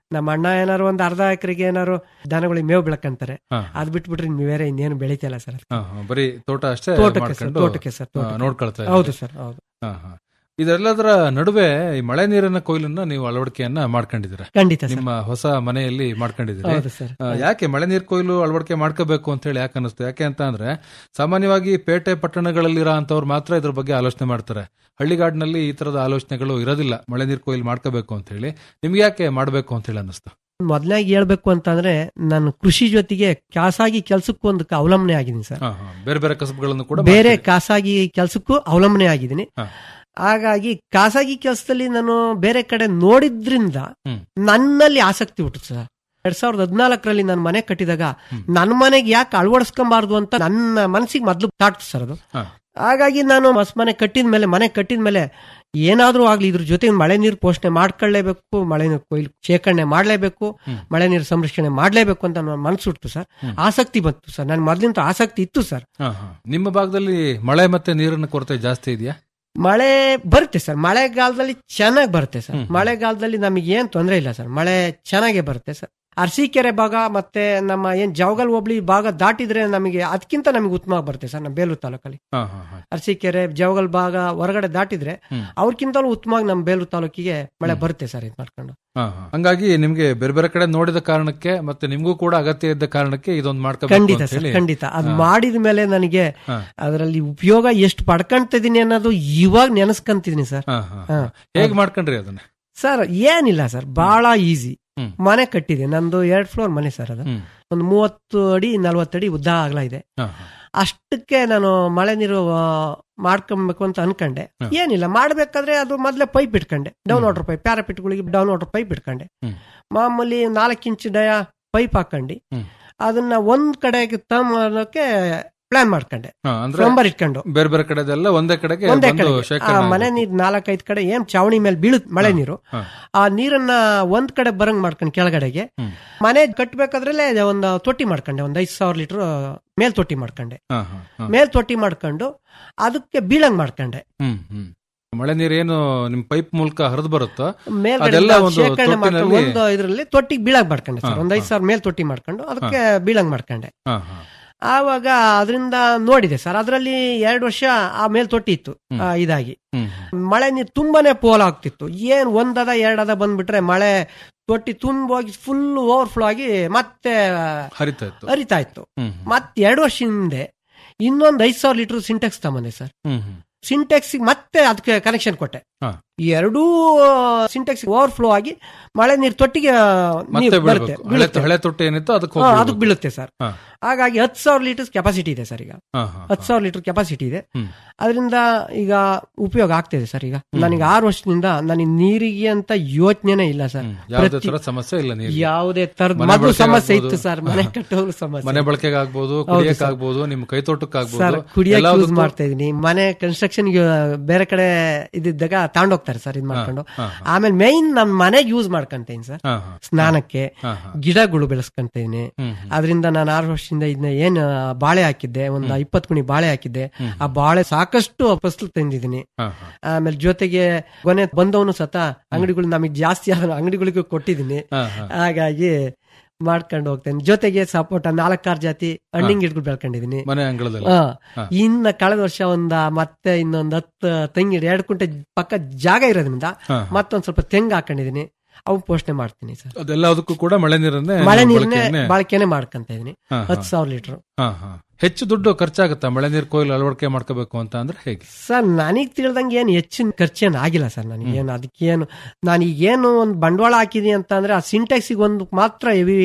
ನಮ್ಮ ಅಣ್ಣ ಏನಾರು ಒಂದ್ ಅರ್ಧ ಎಕರೆಗೆ ಏನಾರು ದನಗಳಿಗೆ ಮೇವು ಬೆಳಕಂತಾರೆ ಹಾ. ಅದ್ ಬಿಟ್ಬಿಟ್ರೆ ಇನ್ ಬೇರೆ ಇನ್ನೇನು ಬೆಳಿತಿಲ್ಲ ಸರ್ ಹಾ, ಹಾ, ಬರೀ ತೋಟ ಅಷ್ಟೇ ತೋಟಕ್ಕೆ ಸರ್, ಮಾಡ್ಕೊಂಡು, ತೋಟಕ್ಕೆ ಸರ್, ಆ, ತೋಟಕ್ಕೆ. ನೋಡ್ಕೊಳ್ತಾ ಹೌದು ಇದ್ದೀರಿ. ಸರ್, ಹೌದು. ಹಾ, ಹಾ. ಇದೆಲ್ಲದರ ನಡುವೆ ಈ ಮಳೆ ನೀರಿನ ಕೊಯ್ಲನ್ನ ನೀವು ಅಳವಡಿಕೆಯನ್ನ ಮಾಡ್ಕೊಂಡಿದ್ದೀರಾ ಖಂಡಿತ ಸರ್. ನಿಮ್ಮ ಹೊಸ ಮನೆಯಲ್ಲಿ ಮಾಡ್ಕೊಂಡಿದ್ದೀರಿ ಹೌದು ಸರ್. ಆ, ಯಾಕೆ ಮಳೆ ನೀರು ಕೊಯ್ಲು ಅಳವಡಿಕೆ ಮಾಡ್ಕೋಬೇಕು ಅಂತ ಹೇಳಿ ಯಾಕೆ ಅನಿಸ್ತು ಯಾಕೆ ಅಂತ ಅಂದ್ರೆ ಸಾಮಾನ್ಯವಾಗಿ ಪೇಟೆ ಪಟ್ಟಣಗಳಲ್ಲಿರೋ ಅಂತವ್ರು ಮಾತ್ರ ಇದ್ರ ಬಗ್ಗೆ ಆಲೋಚನೆ ಮಾಡ್ತಾರೆ ಹಳ್ಳಿಗಾಡಿನಲ್ಲಿ ಈ ತರದ ಆಲೋಚನೆಗಳು ಇರೋದಿಲ್ಲ ಮಳೆ ನೀರು ಕೊಯ್ಲು ಮಾಡ್ಕೋಬೇಕು ಅಂತ ಹೇಳಿ ನಿಮ್ಗೆ ಯಾಕೆ ಮಾಡ್ಬೇಕು ಅಂತ ಹೇಳಿ ಅನ್ನಿಸ್ತು ಮೊದಲಾಗಿ ಹೇಳ್ಬೇಕು ಅಂತಂದ್ರೆ ನಾನು ಕೃಷಿ ಜೊತೆಗೆ ಖಾಸಗಿ ಕೆಲ್ಸಕ್ಕೂ ಒಂದು ಅವಲಂಬನೆ ಆಗಿದ್ದೀನಿ ಸರ್ ಹಾ, ಹಾ. ಬೇರೆ ಬೇರೆ ಕಸಬುಗಳನ್ನು ಕೂಡ ಬೇರೆ ಮಾಡ್ತೀರಿ. ಖಾಸಗಿ ಕೆಲ್ಸಕ್ಕೂ ಅವಲಂಬನೆ ಆಗಿದ್ದೀನಿ ಹಾ. ಹಾಗಾಗಿ ಖಾಸಗಿ ಕೆಲಸದಲ್ಲಿ ನಾನು ಬೇರೆ ಕಡೆ ನೋಡಿದ್ರಿಂದ ಹ್ಮ್. ನನ್ನಲ್ಲಿ ಆಸಕ್ತಿ ಹುಟ್ಟಿತು ಸರ್ ಎರಡ್ ಸಾವಿರದ ಹದಿನಾಲ್ಕರಲ್ಲಿ ನಾನು ಮನೆ ಕಟ್ಟಿದಾಗ ನನ್ನ ಮನೆಗೆ ಯಾಕೆ ಅಳವಡಿಸ್ಕೊಂಬಾರ್ದು ಅಂತ ನನ್ನ ಮನಸ್ಸಿಗೆ ಮೊದ್ಲು ತಾಟ್ತು ಸರ್ ಅದು ಹಾ. ಹಾಗಾಗಿ ನಾನು ಮಸ್ ಮನೆ ಕಟ್ಟಿದ ಮೇಲೆ ಮನೆ ಕಟ್ಟಿದ ಮೇಲೆ ಏನಾದ್ರೂ ಆಗ್ಲಿ ಇದ್ರ ಜೊತೆ ಮಳೆ ನೀರು ಪೋಷಣೆ ಮಾಡ್ಕೊಳ್ಳೇಬೇಕು ಮಳೆ ನೀರು ಕೊಯ್ಲು ಶೇಖರಣೆ ಮಾಡ್ಲೇಬೇಕು ಹ್ಮ್. ಮಳೆ ನೀರು ಸಂರಕ್ಷಣೆ ಮಾಡ್ಲೇಬೇಕು ಅಂತ ನನ್ನ ಮನಸ್ಸು ಹುಟ್ಟು ಸರ್ ಹ್ಮ್. ಆಸಕ್ತಿ ಬಂತು ಸರ್ ನನ್ನ ಮೊದ್ಲಿಂದ ಆಸಕ್ತಿ ಇತ್ತು ಸರ್ ಹಾ, ಹಾ. ನಿಮ್ಮ ಭಾಗದಲ್ಲಿ ಮಳೆ ಮತ್ತೆ ನೀರಿನ ಕೊರತೆ ಜಾಸ್ತಿ ಇದೆಯಾ ಮಳೆ ಬರುತ್ತೆ ಸರ್ ಮಳೆಗಾಲದಲ್ಲಿ ಚೆನ್ನಾಗಿ ಬರುತ್ತೆ ಸರ್ ಮಳೆಗಾಲದಲ್ಲಿ ನಮಗೆ ಏನ್ ತೊಂದರೆ ಇಲ್ಲ ಸರ್ ಮಳೆ ಚೆನ್ನಾಗೇ ಬರುತ್ತೆ ಸರ್ ಅರಸೀಕೆರೆ ಭಾಗ ಮತ್ತೆ ನಮ್ಮ ಏನ್ ಜವಗಲ್ ಹೋಬಳಿ ಭಾಗ ದಾಟಿದ್ರೆ ನಮಗೆ ಅದಕ್ಕಿಂತ ನಮಗೆ ಉತ್ತಮ ಬರುತ್ತೆ ಸರ್ ನಮ್ಮ ಬೇಲೂರು ತಾಲೂಕಲ್ಲಿ ಹಾ, ಹಾ, ಹಾ. ಅರಸೀಕೆರೆ ಜವಗಲ್ ಭಾಗ ಹೊರಗಡೆ ದಾಟಿದ್ರೆ ಹ್ಮ್. ಅವ್ರಕ್ಕಿಂತಲೂ ಉತ್ತಮವಾಗಿ ನಮ್ಮ ಬೇಲೂರು ತಾಲೂಕಿಗೆ ಮಳೆ ಬರುತ್ತೆ ಸರ್ ಇದು ಮಾಡ್ಕೊಂಡು ಹಾ, ಹಾ. ಹಂಗಾಗಿ ನಿಮ್ಗೆ ಬೇರೆ ಬೇರೆ ಕಡೆ ನೋಡಿದ ಕಾರಣಕ್ಕೆ ಮತ್ತೆ ನಿಮ್ಗೂ ಕೂಡ ಅಗತ್ಯ ಇದ್ದ ಕಾರಣಕ್ಕೆ ಇದೊಂದು ಮಾಡ್ಕೋಬೇಕು ಖಂಡಿತ ಅಂತ ಸರ್ ಹೇಳಿ ಖಂಡಿತ ಅದ್ ಹಾ. ಮಾಡಿದ ಮೇಲೆ ನನಗೆ ಹಾ. ಅದರಲ್ಲಿ ಉಪಯೋಗ ಎಷ್ಟು ಪಡ್ಕೊಂತಿದೀನಿ ಅನ್ನೋದು ಇವಾಗ ನೆನೆಸ್ಕೊಂತಿದೀನಿ ಸರ್ ಹಾ, ಹಾ, ಹಾ. ಹಾ. ಹೇಗ್ ಮಾಡ್ಕೊಂಡ್ರಿ ಅದನ್ನ ಸರ್ ಏನಿಲ್ಲ ಸರ್ ಬಹಳ ಈಸಿ ಹ್ಮ್. ಮನೆ ಕಟ್ಟಿದೆ ನಂದು ಎರಡ್ ಫ್ಲೋರ್ ಮನೆ ಸರ್ ಅದು ಹ್ಮ್. ಒಂದು ಮೂವತ್ತು ಅಡಿ ನಲ್ವತ್ತಡಿ ಉದ್ದ ಅಗಲ ಇದೆ ಹಾ, ಹಾ. ಅಷ್ಟಕ್ಕೆ ನಾನು ಮಳೆ ನೀರು ಆ, ಮಾಡ್ಕೊಬೇಕು ಅಂತ ಅನ್ಕೊಂಡೆ ಹಾ. ಏನಿಲ್ಲ ಮಾಡ್ಬೇಕಾದ್ರೆ ಅದು ಮೊದ್ಲೇ ಪೈಪ್ ಇಟ್ಕೊಂಡೆ ಡೌನ್ ವಾಟರ್ ಪೈಪ್ ಪ್ಯಾರಾಪಿಟ್ಗಳಿಗೆ ಡೌನ್ ವಾಟರ್ ಪೈಪ್ ಇಟ್ಕೊಂಡೆ ಹ್ಮ್. ಮಾಮೂಲಿ ನಾಲ್ಕು ಇಂಚ್ ಡಯ ಪೈಪ್ ಹಾಕೊಂಡು ಹ್ಮ್. ಅದನ್ನ ಒಂದ್ ಕಡೆಗೆ ತಮ್ಮಕ್ಕೆ ಪ್ಲಾನ್ ಮಾಡ್ಕೊಂಡೆ ಹಾ, ಅಂದ್ರೆ ನಂಬರ್ ಇಟ್ಕೊಂಡು ಬೇರೆ ಬೇರೆ ಕಡೆದೆಲ್ಲ ಒಂದೇ ಕಡೆಗೆ ಒಂದೇ ಬಂದು ಕಡೆಗೆ ಆ ಶೇಖರಣೆ ಮನೆ ಆಗ್ಬೇಕು. ನೀರ್ ನಾಲ್ಕೈದು ಕಡೆ ಏನ್ ಚಾವಣಿ ಮೇಲೆ ಬೀಳುತ್ ಮಳೆ ನೀರು ಹಾ. ಆ ನೀರನ್ನ ಒಂದ್ ಕಡೆ ಬರಂಗ್ ಮಾಡ್ಕೊಂಡು ಕೆಳಗಡೆಗೆ ಹ್ಮ್. ಮನೆ ಕಟ್ಬೇಕಾದ್ರಲ್ಲೇ ಒಂದು ತೊಟ್ಟಿ ಮಾಡ್ಕೊಂಡೆ ಒಂದ್ ಐದ್ ಸಾವಿರ ಲೀಟರ್ ಮೇಲ್ ತೊಟ್ಟಿ ಮಾಡ್ಕೊಂಡೆ ಹಾ, ಹಾ, ಹಾ. ಮೇಲ್ ತೊಟ್ಟಿ ಮಾಡ್ಕೊಂಡು ಅದಕ್ಕೆ ಬೀಳಂಗ್ ಮಾಡ್ಕೊಂಡೆ ಹ್ಮ್ ಹ್ಮ್ ಮಳೆ ನೀರು ಏನು ನಿಮ್ ಪೈಪ್ ಮೂಲಕ ಹರಿದು ಬರುತ್ತೋ ಮೇಲ್ಗಡೆ ಅದೆಲ್ಲ ಒಂದು ಶೇಖರಣೆ ಮಾಡ್ಕೊಂಡು ತೊಟ್ಟಿನಲ್ಲಿ ಒಂದು ಇದ್ರಲ್ಲಿ ತೊಟ್ಟಿಗೆ ಬೀಳಂಗ್ ಮಾಡ್ಕೊಂಡೆ ಸರ್ ಹಾ, ಒಂದ್ ಐದ್ ಸಾವಿರ ಮೇಲ್ ತೊಟ್ಟಿ ಮಾಡ್ಕೊಂಡು ಅದಕ್ಕೆ ಬೀಳಂಗ್ ಮಾಡ್ಕೊಂಡೆ ಹಾ, ಹಾ. ಆವಾಗ ಅದರಿಂದ ನೋಡಿದೆ ಸರ್ ಅದರಲ್ಲಿ ಎರಡು ವರ್ಷ ಆ ಮೇಲ್ ತೊಟ್ಟಿ ಇತ್ತು ಆ, ಇದಾಗಿ ಹ್ಮ್. ಮಳೆ ನೀರು ತುಂಬಾನೇ ಪೋಲ್ ಆಗ್ತಿತ್ತು ಏನ್ ಒಂದದ ಎರಡದ ಬಂದ್ಬಿಟ್ರೆ ಮಳೆ ತೊಟ್ಟಿ ತುಂಬೋಗಿ ಫುಲ್ ಓವರ್ಫ್ಲೋ ಆಗಿ ಮತ್ತೆ ಹರಿತಾ ಇತ್ತು ಹರಿತಾ ಇತ್ತು ಹ್ಮ್ ಮತ್ತೆ ಎರಡು ವರ್ಷ ಹಿಂದೆ ಇನ್ನೊಂದ್ ಐದ್ ಸಾವಿರ ಲೀಟರ್ ಸಿಂಟೆಕ್ಸ್ ತಗೊಂಡೆ ಸರ್ ಹ್ಮ್ ಹ್ಮ್ ಸಿಂಟೆಕ್ಸ್ ಮತ್ತೆ ಅದಕ್ಕೆ ಕನೆಕ್ಷನ್ ಕೊಟ್ಟೆ ಹಾ. ಈ ಎರಡೂ ಸಿಂಟೆಕ್ಸ್ ಓವರ್ಫ್ಲೋ ಆಗಿ ಮಳೆ ನೀರು ತೊಟ್ಟಿಗೆ ಮತ್ತೆ ನೀರು ಬರುತ್ತೆ ಬೀಳ್ಬೇಕು. ಹಳೆ ಬೀಳುತ್ತೆ. ಹಳೆ ತೊಟ್ಟಿ ಏನಿತ್ತು ಅದಕ್ಕೆ ಹಾ, ಹೋಗಿ ಅದಕ್ಕೆ ಬೀಳುತ್ತೆ ಸರ್ ಹಾ. ಹಾಗಾಗಿ ಹತ್ತು ಸಾವಿರ ಲೀಟರ್ಸ್ ಕೆಪಾಸಿಟಿ ಇದೆ ಸರ್ ಈಗ ಹಾ, ಹಾ, ಹತ್ತು ಸಾವಿರ ಲೀಟರ್ ಕೆಪಾಸಿಟಿ ಇದೆ ಹ್ಮ್. ಅದರಿಂದ ಈಗ ಉಪಯೋಗ ಆಗ್ತಿದೆ ಸರ್ ಈಗ ನನಗೆ ಆರು ವರ್ಷದಿಂದ ನನಗೆ ನೀರಿಗೆ ಅಂತ ಯೋಚನೆನೇ ಇಲ್ಲ ಸರ್ ಯಾವುದೇ ಪ್ರತಿ- ತರ ಸಮಸ್ಯೆ ಇಲ್ಲ ನೀರು ಯಾವುದೇ ತರದ ಮನೆ ಮೊದಲು ಬಳಕೆಗೆ ಸಮಸ್ಯೆ ಆಗ್ಬೋದು. ಇತ್ತು ಸರ್ ಮನೆ ಕಟ್ಟೋರು ಸಮಸ್ಯೆ ಮನೆ ಬಳಕೆಗೆ ಆಗ್ಬೋದು ಹೌದು ಕುಡಿಯಕ್ಕೆ ಸರ್. ಆಗ್ಬೋದು ನಿಮ್ ಕೈ ತೋಟಕ್ಕೆ ಸರ್ ಆಗ್ಬೋದು ಕುಡಿಯಕ್ಕೆ ಯೂಸ್ ಎಲ್ಲದಕ್ಕೂ- ಮಾಡ್ತಾ ಇದೀನಿ ಮನೆ ಕನ್ಸ್ಟ್ರಕ್ಷನ್ ಬೇರೆ ಕಡೆ ಇದ್ದಿದ್ದಾಗ ತಗೊಂಡೋಗ್ತಾರೆ ಸರ್ ಇದ್ ಮಾಡ್ಕೊಂಡು ಹಾ, ಆಮೇಲೆ ಮೈನ್ ನಮ್ ಮನೆಗೆ ಯೂಸ್ ಮಾಡ್ಕೊಂತೀನಿ ಸರ್ ಹಾ, ಹಾ. ಸ್ನಾನಕ್ಕೆ ಹಾ, ಹಾ. ಗಿಡಗಳು ಬೆಳೆಸ್ಕೊಂತೀನಿ ಹ್ಮ್, ಅದರಿಂದ ನಾನು ಆರು ವರ್ಷದಿಂದ ಇದನ್ನ ಏನ್ ಆ, ಬಾಳೆ ಹಾಕಿದ್ದೆ ಒಂದು ಇಪ್ಪತ್ತು ಕುಣಿ ಬಾಳೆ ಹಾಕಿದ್ದೆ ಆ ಬಾಳೆ ಸಾಕಷ್ಟು ಫಸಲು ತಂದಿದ್ದೀನಿ ಹಾ, ಹಾ. ಆಮೇಲೆ ಜೊತೆಗೆ ಕೊನೆ ಬಂದವನು ಸತ ಅಂಗಡಿಗಳು ನಮಗೆ ಜಾಸ್ತಿ ಆದ ಅಂಗಡಿಗಳಿಗೂ ಕೊಟ್ಟಿದ್ದೀನಿ ಹಾ, ಹಾ. ಹಾಗಾಗಿ ಮಾಡ್ಕೊಂಡು ಹೋಗ್ತೇನೆ ಜೊತೆಗೆ ಸಪೋಟ ನಾಲ್ಕಾರು ಜಾತಿ ಹಣ್ಣಿನ ಗಿಡಗಳು ಬೆಳ್ಕೊಂಡಿದೀನಿ ಮನೆ ಅಂಗಳದಲ್ಲಿ ಹಾ. ಹಾ. ಇನ್ನ ಕಳೆದ ವರ್ಷ ಒಂದ ಮತ್ತೆ ಇನ್ನೊಂದ್ ಹತ್ತು ತೆಂಗಿ ಎರಡು ಕುಂಟೆ ಪಕ್ಕ ಜಾಗ ಇರೋದ್ರಿಂದ ಹಾ. ಮತ್ತೊಂದ್ ಸ್ವಲ್ಪ ತೆಂಗು ಹಾಕೊಂಡಿದೀನಿ ಅವು ಪೋಷಣೆ ಮಾಡ್ತೀನಿ ಸರ್ ಅದೆಲ್ಲದಕ್ಕೂ ಕೂಡ ಮಳೆ ನೀರನ್ನೇ ಮಳೆ ನೀವು ನೀರನ್ನೇ ಬಳಕೆಯನ್ನೇ- ಬಳಕೆನೆ ಮಾಡ್ಕೊಂತ ಇದೀನಿ ಹಾ, ಹಾ. ಹತ್ತು ಸಾವಿರ ಲೀಟರ್ ಹಾ, ಹಾ. ಹೆಚ್ಚು ದುಡ್ಡು ಖರ್ಚಾಗುತ್ತಾ ಮಳೆ ನೀರು ಕೊಯ್ಲು ಅಳವಡಿಕೆ ಮಾಡ್ಕೋಬೇಕು ಅಂತ ಅಂದ್ರೆ ಹೇಗೆ ಸರ್ ನನಗ್ ತಿಳಿದಂಗೆ ಏನು ಹೆಚ್ಚಿನ ಖರ್ಚೇನು ಆಗಿಲ್ಲ ಸರ್ ನನಗೇನು ಅದಕ್ಕೇನು ನಾನು ಈಗೇನು ಒಂದು ಬಂಡವಾಳ ಹಾಕಿದೀನಿ ಅಂತ ಅಂದ್ರೆ ಆ ಸಿಂಟೆಕ್ಸಿಗೆ ಒಂದು ಮಾತ್ರ ಹೆವಿ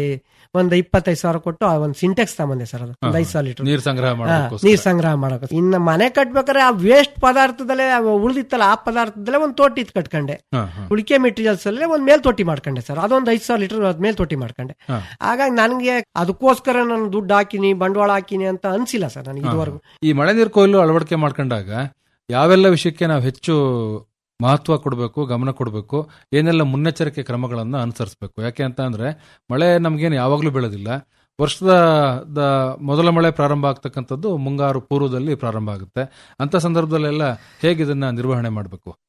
ಒಂದ್ ಇಪ್ಪತ್ತೈದು ಸಾವಿರ ಕೊಟ್ಟು ಆ ಒಂದು ಸಿಂಟೆಕ್ಸ್ ತಗೊಂಡೆ ಸರ್ ಅದು ಒಂದು ಐದು ಸಾವಿರ ಲೀಟರ್ ನೀರ್ ಸಂಗ್ರಹ ಮಾಡೋದಕ್ಕೋಸ್ಕರ. ನೀರ್ ಸಂಗ್ರಹ ಮಾಡಕ್ಕೆ ಇನ್ನು ಮನೆ ಕಟ್ಬೇಕಾದ್ರೆ ಆ ವೇಸ್ಟ್ ಪದಾರ್ಥದಲ್ಲೇ ಅವು ಉಳ್ದಿತ್ತಲ್ಲ ಆ ಪದಾರ್ಥದಲ್ಲೇ ಒಂದು ತೊಟ್ಟಿ ಇತ್ತು ಕಟ್ಕೊಂಡೆ ಹಾ, ಹಾ. ಉಳಿಕೆ ಮೆಟೀರಿಯಲ್ಸ್ ಅಲ್ಲೇ ಒಂದ್ ಮೇಲ್ ತೊಟ್ಟಿ ಮಾಡ್ಕೊಂಡೆ ಸರ್ ಅದೊಂದು ಐದು ಸಾವಿರ ಲೀಟರ್ ಮೇಲ್ ತೊಟ್ಟಿ ಮಾಡ್ಕೊಂಡೆ ಹಾ. ಹಾಗಾಗಿ ನನಗೆ ಅದಕ್ಕೋಸ್ಕರ ನಾನು ದುಡ್ಡು ಹಾಕಿನಿ ಬಂಡವಾಳ ಹಾಕಿನಿ ಅಂತ ಅನ್ಸಿಲ್ಲ ಸರ್ ನನಗೆ ಇದುವರೆಗೂ ಈ ಮಳೆ ನೀರು ಕೊಯ್ಲು ಅಳವಡಿಕೆ ಮಾಡ್ಕೊಂಡಾಗ ಯಾವೆಲ್ಲ ವಿಷಯಕ್ಕೆ ನಾವು ಹೆಚ್ಚು ಮಹತ್ವ ಕೊಡಬೇಕು ಗಮನ ಕೊಡಬೇಕು ಏನೆಲ್ಲ ಮುನ್ನೆಚ್ಚರಿಕೆ ಕ್ರಮಗಳನ್ನ ಅನುಸರಿಸಬೇಕು ಯಾಕೆ ಅಂತ ಅಂದ್ರೆ ಮಳೆ ನಮ್ಗೇನು ಯಾವಾಗ್ಲೂ ಬೀಳೋದಿಲ್ಲ ವರ್ಷದ ದ ಮೊದಲ ಮಳೆ ಪ್ರಾರಂಭ ಆಗ್ತಕ್ಕಂಥದ್ದು ಮುಂಗಾರು ಪೂರ್ವದಲ್ಲಿ ಪ್ರಾರಂಭ ಆಗುತ್ತೆ ಅಂತ ಸಂದರ್ಭದಲ್ಲೆಲ್ಲ ಹೇಗೆ ಇದನ್ನ ನಿರ್ವಹಣೆ ಮಾಡಬೇಕು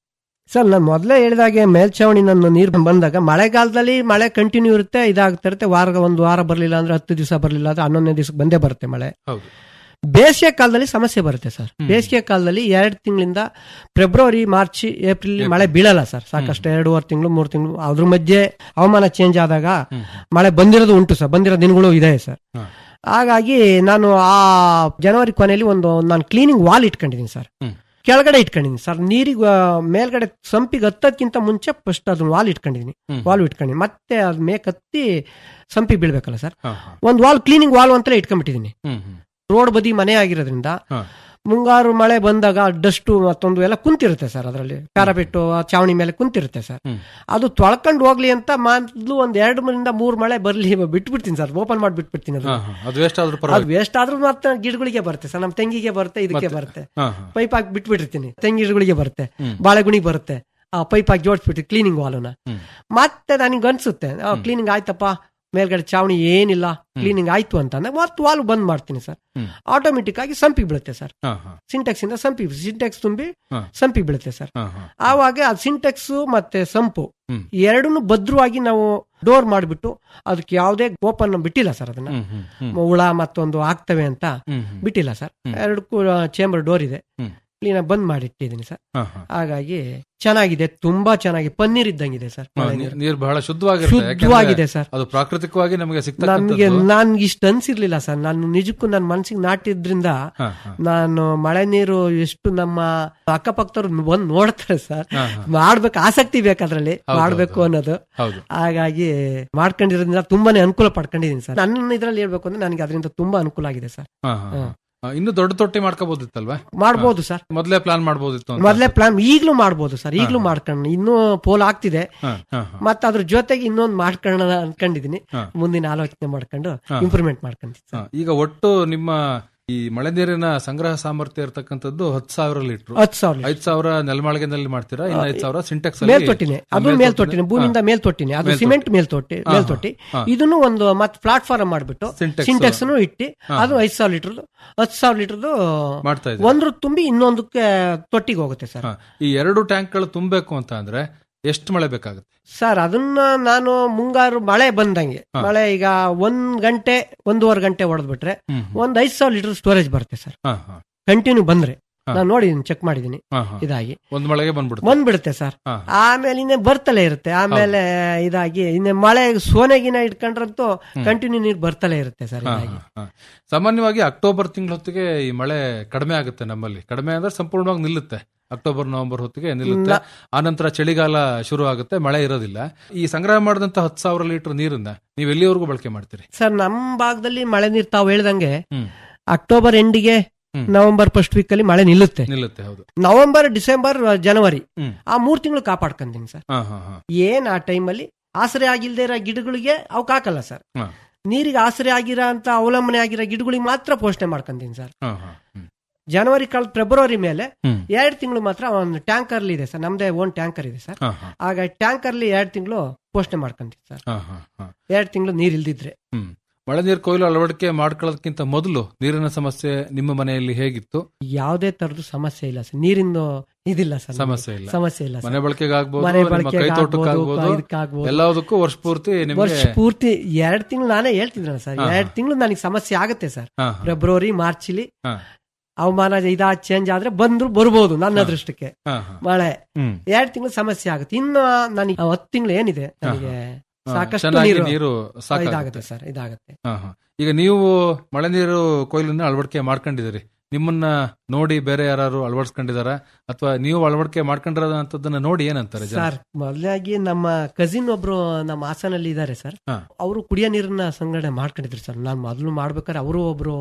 ಸರ್ ನಾನು ಮೊದಲೇ ಹೇಳಿದಾಗೆ ಮೇಲ್ಛಾವಣಿ ನನ್ನ ನೀರು ಬಂದಾಗ ಮಳೆಗಾಲದಲ್ಲಿ ಮಳೆ ಕಂಟಿನ್ಯೂ ಇರುತ್ತೆ ಇದಾಗ್ತಾ ಇರುತ್ತೆ ವಾರ ಒಂದು ವಾರ ಬರಲಿಲ್ಲ ಅಂದ್ರೆ ಹತ್ತು ದಿವಸ ಬರಲಿಲ್ಲ ಅಂದ್ರೆ ಹನ್ನೊಂದನೇ ದಿವಸಕ್ಕೆ ಬಂದೇ ಬರುತ್ತೆ ಮಳೆ ಹೌದು ಬೇಸಿಗೆ ಕಾಲದಲ್ಲಿ ಸಮಸ್ಯೆ ಬರುತ್ತೆ ಸರ್ ಬೇಸಿಗೆ ಕಾಲದಲ್ಲಿ ಎರಡು ತಿಂಗಳಿಂದ ಫೆಬ್ರವರಿ ಮಾರ್ಚ್ ಏಪ್ರಿಲ್ ಮಳೆ ಬೀಳಲ್ಲ ಸರ್ ಸಾಕಷ್ಟು ಎರಡೂವರೆ ತಿಂಗಳು ಮೂರು ತಿಂಗಳು ಅದ್ರ ಮಧ್ಯೆ ಹವಾಮಾನ ಚೇಂಜ್ ಆದಾಗ ಮಳೆ ಬಂದಿರೋದು ಉಂಟು ಸರ್ ಬಂದಿರೋ ದಿನಗಳು ಇದೆ ಸರ್ ಹಾ. ಹಾಗಾಗಿ ನಾನು ಆ ಜನವರಿ ಕೊನೆಯಲ್ಲಿ ಒಂದು ನಾನು ಕ್ಲೀನಿಂಗ್ ವಾಲ್ ಇಟ್ಕೊಂಡಿದ್ದೀನಿ ಸರ್ ಹ್ಮ್. ಕೆಳಗಡೆ ಇಟ್ಕೊಂಡಿದ್ದೀನಿ ಸರ್ ನೀರಿಗೆ ಆ, ಮೇಲ್ಗಡೆ ಸಂಪಿಗೆ ಹತ್ತೋದ್ಕಿಂತ ಮುಂಚೆ ಫಸ್ಟ್ ಅದನ್ನ ವಾಲ್ ಇಟ್ಕೊಂಡಿದ್ದೀನಿ ಹ್ಮ್. ವಾಲ್ ಇಟ್ಕೊಂಡಿದ್ದೀನಿ ಮತ್ತೆ ಅದ್ ಮೇಕ್ ಹತ್ತಿ ಸಂಪಿ ಬೀಳ್ಬೇಕಲ್ಲ ಸರ್ ಹಾ, ಹಾ. ಒಂದು ವಾಲ್ ಕ್ಲೀನಿಂಗ್ ವಾಲ್ ಅಂತಲೇ ಇಟ್ಕೊಂಡ್ಬಿಟ್ಟಿದ್ದೀನಿ ಹ್ಮ್, ಹ್ಮ್. ರೋಡ್ ಬದಿ ಮನೆ ಆಗಿರೋದ್ರಿಂದ ಹಾ. ಮುಂಗಾರು ಮಳೆ ಬಂದಾಗ ಡಸ್ಟು ಮತ್ತೊಂದು ಎಲ್ಲ ಕುಂತಿರುತ್ತೆ ಸರ್ ಅದರಲ್ಲಿ ಪ್ಯಾರಾಪೆಟ್ಟು ಆ ಚಾವಣಿ ಮೇಲೆ ಕುಂತಿರುತ್ತೆ ಸರ್ ಹ್ಮ್. ಅದು ತೊಳ್ಕೊಂಡು ಹೋಗ್ಲಿ ಅಂತ ಮೊದ್ಲು ಒಂದ್ ಎರಡು ಮರಿಂದ ಮೂರ್ ಮಳೆ ಬರ್ಲಿ ಬಿಟ್ಬಿಡ್ತೀನಿ ಸರ್ ಓಪನ್ ಮಾಡಿ ಬಿಟ್ಬಿಡ್ತೀನಿ ಅದು ಹಾ, ಹಾ. ಅದು ವೇಸ್ಟ್ ಆದ್ರೂ ಅದು ಪರವಾಗಿಲ್ಲ ವೇಸ್ಟ್ ಆದ್ರೂ ಮತ್ತೆ ಗಿಡಗಳಿಗೆ ಬರುತ್ತೆ ಸರ್ ನಮ್ ತೆಂಗಿಗೆ ಬರುತ್ತೆ ಇದಕ್ಕೆ ಮತ್ತೆ? ಬರುತ್ತೆ ಹಾ, ಹಾ. ಪೈಪ್ ಹಾಕಿ ಬಿಟ್ಬಿಟ್ಟಿರ್ತೀನಿ ತೆಂಗಿ ಗಿಡಗಳಿಗೆ ಬರುತ್ತೆ ಹ್ಮ್. ಬಾಳೆಗುಣಿಗೆ ಬರುತ್ತೆ ಆ ಪೈಪ್ ಹಾಕಿ ಜೋಡಿಸ್ಬಿಟ್ಟು ಕ್ಲೀನಿಂಗ್ ವಾಲನ ಹ್ಮ್. ಮತ್ತೆ ನನಗೆ ಅನ್ಸುತ್ತೆ ಕ್ಲೀನಿಂಗ್ ಆಯ್ತಪ್ಪ ಮೇಲ್ಗಡೆ ಚಾವಣಿ ಏನಿಲ್ಲ ಕ್ಲೀನಿಂಗ್ ಆಯ್ತು ಅಂತ ಅಂದ್ರೆ ಮತ್ತೆ ವಾಲ್ ಬಂದ್ ಮಾಡ್ತೀನಿ ಸರ್ ಹ್ಮ್. ಆಟೋಮೆಟಿಕ್ ಆಗಿ ಸಂಪಿ ಬೀಳುತ್ತೆ ಸರ್ ಹಾ, ಹಾ. ಸಿಂಟೆಕ್ಸ್ ಇಂದ ಸಂಪಿ ಸಿಂಟೆಕ್ಸ್ ತುಂಬಿ ಹಾ. ಸಂಪಿ ಬೀಳುತ್ತೆ ಸರ್ ಹಾ, ಹಾ. ಆವಾಗ ಅದು ಸಿಂಟೆಕ್ಸ್ ಮತ್ತೆ ಸಂಪು ಹ್ಮ್. ಎರಡನ್ನು ಭದ್ರವಾಗಿ ನಾವು ಡೋರ್ ಮಾಡಿಬಿಟ್ಟು ಅದಕ್ಕೆ ಯಾವುದೇ ಓಪನ್ ಬಿಟ್ಟಿಲ್ಲ ಸರ್ ಅದನ್ನ ಹ್ಮ್, ಹ್ಮ್, ಹ್ಮ್. ಹುಳ ಮತ್ತೊಂದು ಆಗ್ತವೆ ಅಂತ ಹ್ಮ್, ಹ್ಮ್. ಬಿಟ್ಟಿಲ್ಲ ಸರ್ ಹ್ಮ್. ಎರಡಕ್ಕೂ ಚೇಂಬರ್ ಡೋರ್ ಇದೆ ಹ್ಮ್. ಕ್ಲೀನ್ ಬಂದ್ ಮಾಡಿಟ್ಟಿದ್ದೀನಿ ಸರ್ ಹಾ, ಹಾ. ಹಾಗಾಗಿ ಚೆನ್ನಾಗಿದೆ ತುಂಬಾ ಚೆನ್ನಾಗಿ ಪನ್ನೀರ್ ಇದ್ದಂಗಿದೆ ಸರ್ ಹಾ, ಮಳೆ ನೀ- ನೀರು. ನೀರು ಬಹಳ ಶುದ್ಧವಾಗಿರುತ್ತೆ ಶುದ್ಧವಾಗಿದೆ ಯಾಕಂದ್ರೆ ಸರ್ ಅದು ಪ್ರಾಕೃತಿಕವಾಗಿ ನಮಗೆ ನನ್ಗೆ ಸಿಗ್ತಕ್ಕಂಥದ್ದು ನನ್ ಇಷ್ಟ ಅನ್ಸಿರ್ಲಿಲ್ಲ ಸರ್ ನಾನು ನಿಜಕ್ಕೂ ನನ್ನ ಮನ್ಸಿಗೆ ನಾಟಿದ್ರಿಂದ ಹಾ, ಹಾ. ನಾನು ಮಳೆ ನೀರು ಎಷ್ಟು ನಮ್ಮ ಅಕ್ಕಪಕ್ಕದವ್ರು ಬಂದು ನೋಡ್ತಾರೆ ಸರ್ ಹಾ, ಹಾ. ಮಾಡ್ಬೇಕು ಆಸಕ್ತಿ ಬೇಕಾದ್ರಲ್ಲಿ ಹೌದು, ಮಾಡ್ಬೇಕು ಹೌದು. ಅನ್ನೋದು. ಅನ್ನೋದು ಹೌದು ಹಾಗಾಗಿ ಮಾಡ್ಕೊಂಡಿರೋದ್ರಿಂದ ತುಂಬಾನೇ ಅನುಕೂಲ ಪಡ್ಕೊಂಡಿದ್ದೀನಿ ಸರ್ ನನ್ನ ಇದ್ರಲ್ಲಿ ಹೇಳ್ಬೇಕು ಅಂದ್ರೆ ನನಗೆ ಅದರಿಂದ ತುಂಬಾ ಅನುಕೂಲ ಆಗಿದೆ ಸರ್ ಹಾ, ಹಾ, ಹಾ. ಆ, ಇನ್ನು ದೊಡ್ಡ ತೊಟ್ಟಿ ಮಾಡ್ಕೋಬಹುದಿತ್ತಲ್ವಾ ಮಾಡ್ಬೋದು ಸರ್ ಮೊದಲೇ ಪ್ಲಾನ್ ಮಾಡಬಹುದಿತ್ತು ಅಂತ ಮೊದಲೇ ಪ್ಲಾನ್ ಈಗ್ಲೂ ಮಾಡ್ಬೋದು ಸರ್ ಈಗ್ಲೂ ಮಾಡ್ಕೊಂಡು ಇನ್ನೂ ಪೋಲ್ ಆಗ್ತಿದೆ ಹಾ, ಹಾ, ಹಾ. ಮತ್ತೆ ಅದ್ರ ಜೊತೆಗೆ ಇನ್ನೊಂದು ಮಾಡ್ಕೊಳ್ಳೋಣ ಅನ್ಕೊಂಡಿದೀನಿ ಹಾ. ಮುಂದಿನ ಆಲೋಚನೆ ಮಾಡ್ಕೊಂಡು ಹಾ. ಇಂಪ್ರೂವ್ಮೆಂಟ್ ಮಾಡ್ಕೊಂತೀನಿ ಹಾ, ಈಗ ಒಟ್ಟು ನಿಮ್ಮ ಈ ಮಳೆ ನೀರಿನ ಸಂಗ್ರಹ ಸಾಮರ್ಥ್ಯ ಇರತಕ್ಕಂಥದ್ದು ಹತ್ತು ಸಾವಿರ ಲೀಟರ್ ಹತ್ತು ಸಾವಿರ ಐದ್ ಸಾವಿರ ನೆಲಮಾಳಿಗೆನಲ್ಲಿ ಮಾಡ್ತೀರಾ ಇನ್ನು ಐದ್ ಸಾವಿರ ಸಿಂಟೆಕ್ಸ್ ಮೇಲ್ತೊಟ್ಟಿನೇ ಅದು ಮೇಲ್ತೊಟ್ಟಿನೇ ಭೂಮಿಯಿಂದ ಮೇಲ್ತೊಟ್ಟಿನೇ ಅದು ಮೇಲ್ತೊಟ್ಟಿ. ಸಿಮೆಂಟ್ ಮೇಲ್ತೊಟ್ಟಿ ಹಾ, ಮೇಲ್ತೊಟ್ಟಿ ಹಾ. ಇದನ್ನು ಒಂದು ಮತ್ತೆ ಪ್ಲಾಟ್ಫಾರ್ಮ್ ಮಾಡ್ಬಿಟ್ಟು Syntax. ಸಿಂಟೆಕ್ಸ್ ಇಟ್ಟು ಹಾ. ಅದು ಐದ್ ಸಾವಿರ ಲೀಟರ್ ಹತ್ತು ಸಾವಿರ ಲೀಟರ್ದು ಮಾಡ್ತಾ ಇದ್ದೀರಾ? ಒಂದ್ರ ತುಂಬಿ ಇನ್ನೊಂದಕ್ಕೆ ತೊಟ್ಟಿಗೆ ಹೋಗುತ್ತೆ ಸರ್ ಹಾ. ಈ ಎರಡು ಟ್ಯಾಂಕ್ಗಳು ತುಂಬಬೇಕು ಅಂತ ಅಂದ್ರೆ ಎಷ್ಟು ಮಳೆ ಬೇಕಾಗುತ್ತೆ ಸರ್ ಅದನ್ನ ನಾನು ಮುಂಗಾರು ಮಳೆ ಬಂದಂಗೆ ಹಾ. ಮಳೆ ಈಗ ಒಂದ್ ಗಂಟೆ ಒಂದೂವರೆ ಗಂಟೆ ಹೊಡೆದ್ಬಿಟ್ರೆ ಹ್ಮ್, ಹ್ಮ್. ಒಂದ್ ಐದ್ ಸಾವಿರ ಲೀಟರ್ ಸ್ಟೋರೇಜ್ ಬರುತ್ತೆ ಸರ್ ಹಾ, ಹಾ. ಕಂಟಿನ್ಯೂ ಬಂದ್ರೆ ಹಾ. ನಾನು ನೋಡಿದೀನಿ ಚೆಕ್ ಮಾಡಿದೀನಿ ಹಾ, ಹಾ. ಇದಾಗಿ ಒಂದ್ ಮಳೆಗೆ ಬಂದ್ಬಿಡುತ್ತೆ ಬಂದ್ಬಿಡುತ್ತೆ ಸರ್ ಹಾ. ಆಮೇಲೆ ಇನ್ನೇ ಬರ್ತಲೇ ಇರುತ್ತೆ ಆಮೇಲೆ ಇದಾಗಿ ಇನ್ನೇ ಮಳೆ ಸೋನೆಗಿನ ಇಟ್ಕೊಂಡ್ರಂತೂ ಕಂಟಿನ್ಯೂ ನೀರು ಬರ್ತಲೇ ಇರುತ್ತೆ ಸರ್ ಹಾ, ಇದಾಗಿ ಹಾ, ಹಾ. ಸಾಮಾನ್ಯವಾಗಿ ಅಕ್ಟೋಬರ್ ತಿಂಗಳ ಹೊತ್ತಿಗೆ ಈ ಮಳೆ ಕಡಿಮೆ ಆಗುತ್ತೆ ನಮ್ಮಲ್ಲಿ ಕಡಿಮೆ ಅಂದ್ರೆ ಸಂಪೂರ್ಣವಾಗಿ ನಿಲ್ಲುತ್ತೆ ಅಕ್ಟೋಬರ್ ನವೆಂಬರ್ ಹೊತ್ತಿಗೆ ನಿಲ್ಲುತ್ತೆ ಆನಂತರ ಚಳಿಗಾಲ ಶುರು ಆಗುತ್ತೆ ಮಳೆ ಇರೋದಿಲ್ಲ ಈ ಸಂಗ್ರಹ ಮಾಡಿದಂತ ಹತ್ತು ಸಾವಿರ ಲೀಟರ್ ನೀರನ್ನ ನೀವು ಎಲ್ಲಿವರೆಗೂ ಬಳಕೆ ಮಾಡ್ತೀರಿ ಸರ್ ನಮ್ಮ ಭಾಗದಲ್ಲಿ ಮಳೆ ನೀರು ತಾವು ಹೇಳ್ದಂಗೆ ಹ್ಮ್. ಅಕ್ಟೋಬರ್ ಎಂಡಿಗೆ ಹ್ಮ್. ನವೆಂಬರ್ ಫಸ್ಟ್ ವೀಕ್ ಅಲ್ಲಿ ಮಳೆ ನಿಲ್ಲುತ್ತೆ ನಿಲ್ಲುತ್ತೆ ಹೌದು ನವೆಂಬರ್ ಡಿಸೆಂಬರ್ ಜನವರಿ ಹ್ಮ್. ಆ ಮೂರ್ ತಿಂಗಳು ಕಾಪಾಡ್ಕೊಂತೀನಿ ಸರ್ ಹಾ ಹಾ ಹಾ ಏನ್ ಆ ಟೈಮಲ್ಲಿ ಆಸರೆ ಆಗಿಲ್ದೇ ಇರೋ ಗಿಡಗಳಿಗೆ ಅವಕ್ಕೆ ಹಾಕಲ್ಲ ಸರ್ ಹಾ. ನೀರಿಗೆ ಆಸರೆ ಆಗಿರೋ ಅಂತ ಅವಲಂಬನೆ ಆಗಿರೋ ಗಿಡಗಳಿಗೆ ಮಾತ್ರ ಪೋಷಣೆ ಮಾಡ್ಕೊಂತೀನಿ ಸರ್ ಹಾ ಹಾ ಹ್ಮ್. ಜನವರಿ ಕಾಲ ಫೆಬ್ರವರಿ ಮೇಲೆ ಹ್ಮ್. ಎರಡು ತಿಂಗಳು ಮಾತ್ರ ಒಂದು ಟ್ಯಾಂಕರ್ಲಿ ಇದೆ ಸರ್ ನಮ್ದೇ ಓನ್ ಟ್ಯಾಂಕರ್ ಇದೆ ಸರ್ ಹಾ, ಹಾ. ಆಗ ಟ್ಯಾಂಕರ್ಲಿ ಎರಡು ತಿಂಗಳು ಪೋಷಣೆ ಮಾಡ್ಕೊಂತೀವಿ ಸರ್ ಹಾ, ಹಾ, ಹಾ. ಎರಡು ತಿಂಗಳು ನೀರ್ ಇಲ್ದಿದ್ರೆ ಹ್ಮ್ ಮಳೆ ನೀರು ಕೊಯ್ಲು ಅಳವಡಿಕೆ ಮಾಡ್ಕೊಳ್ಳೋದಕ್ಕಿಂತ ಮೊದಲು ನೀರಿನ ಸಮಸ್ಯೆ ನಿಮ್ಮ ಮನೆಯಲ್ಲಿ ಹೇಗಿತ್ತು ಯಾವುದೇ ತರದ್ದು ಸಮಸ್ಯೆ ಇಲ್ಲ ಸರ್ ನೀರಿಂದು ಇದಿಲ್ಲ ಸರ್ ನಮ್ಗೆ. ಸಮಸ್ಯೆ ಇಲ್ಲ ಸಮಸ್ಯೆ ಇಲ್ಲ ಮನೆ ಸರ್. ಬಳಕೆಗಾಗ್ಬೋದು ಮನೆ ನಿಮ್ಮ ಬಳಕೆಗೆ ಕೈ ತೋಟಕ್ಕಾಗ್ಬೋದು ಆಗ್ಬೋದು, ಇದಕ್ಕಾಗ್ಬೋದು. ಎಲ್ಲದಕ್ಕೂ ವರ್ಷ ಪೂರ್ತಿ ನಿಮ್ಗೆ ವರ್ಷ ಪೂರ್ತಿ ಎರಡ್ ತಿಂಗಳು ನಾನೇ ಹೇಳ್ತಿದ್ರಲ್ಲ ಸರ್ ಹಾ, ಹಾ. ಎರಡ್ ತಿಂಗಳು ನನಗೆ ಸಮಸ್ಯೆ ಆಗುತ್ತೆ ಸರ್ ಹಾ, ಹಾ. ಫೆಬ್ರವರಿ ಮಾರ್ಚ್ಲಿ ಹಾ. ಹವಾಮಾನ ಇದಾ ಚೇಂಜ್ ಆದ್ರೆ ಬಂದ್ರು ಬರ್ಬೋದು ನನ್ನ ಹಾ. ಅದೃಷ್ಟಕ್ಕೆ ಹಾ, ಹಾ. ಮಳೆ ಹ್ಮ್. ಎರಡ್ ತಿಂಗಳು ಸಮಸ್ಯೆ ಆಗುತ್ತೆ ಇನ್ನು ನನಗೆ ಹತ್ತು ತಿಂಗಳು ಏನಿದೆ ನನಗೆ ಹಾ, ಸಾಕಷ್ಟು ಚೆನ್ನಾಗಿ ನೀರು ನೀರು ಸಾಕಾಗುತ್ತೆ. ಇದಾಗುತ್ತೆ ಸರ್ ಇದಾಗುತ್ತೆ ಹಾ, ಹಾ. ಈಗ ನೀವು ಮಳೆ ನೀರು ಕೊಯ್ಲನ್ನ ಅಳವಡಿಕೆ ಮಾಡ್ಕೊಂಡಿದ್ದೀರಿ ನಿಮ್ಮನ್ನ ನೋಡಿ ಬೇರೆ ಯಾರು ಅಳವಡಿಸ್ಕೊಂಡಿದಾರ ಅಥವಾ ನೀವು ಅಳವಡಿಕೆ ಮಾಡ್ಕೊಂಡಿರೋದಂತದನ್ನ ನೋಡಿ ಏನಂತಾರೆ ಜನ ಸರ್ ಮೊದಲಾಗಿ ನಮ್ಮ ಕಸಿನ್ ಒಬ್ರು ನಮ್ಮ ಹಾಸನಲ್ಲಿ ಇದ್ದಾರೆ ಸರ್ ಹಾ. ಅವರು ಕುಡಿಯೋ ನೀರನ್ನ ಸಂಗ್ರಹಣೆ ಮಾಡ್ಕೊಂಡಿದ್ರು ಸರ್ ನಾನು ಮೊದಲು ಮಾಡ್ಬೇಕಾದ್ರೆ ಅವರು ಒಬ್ರು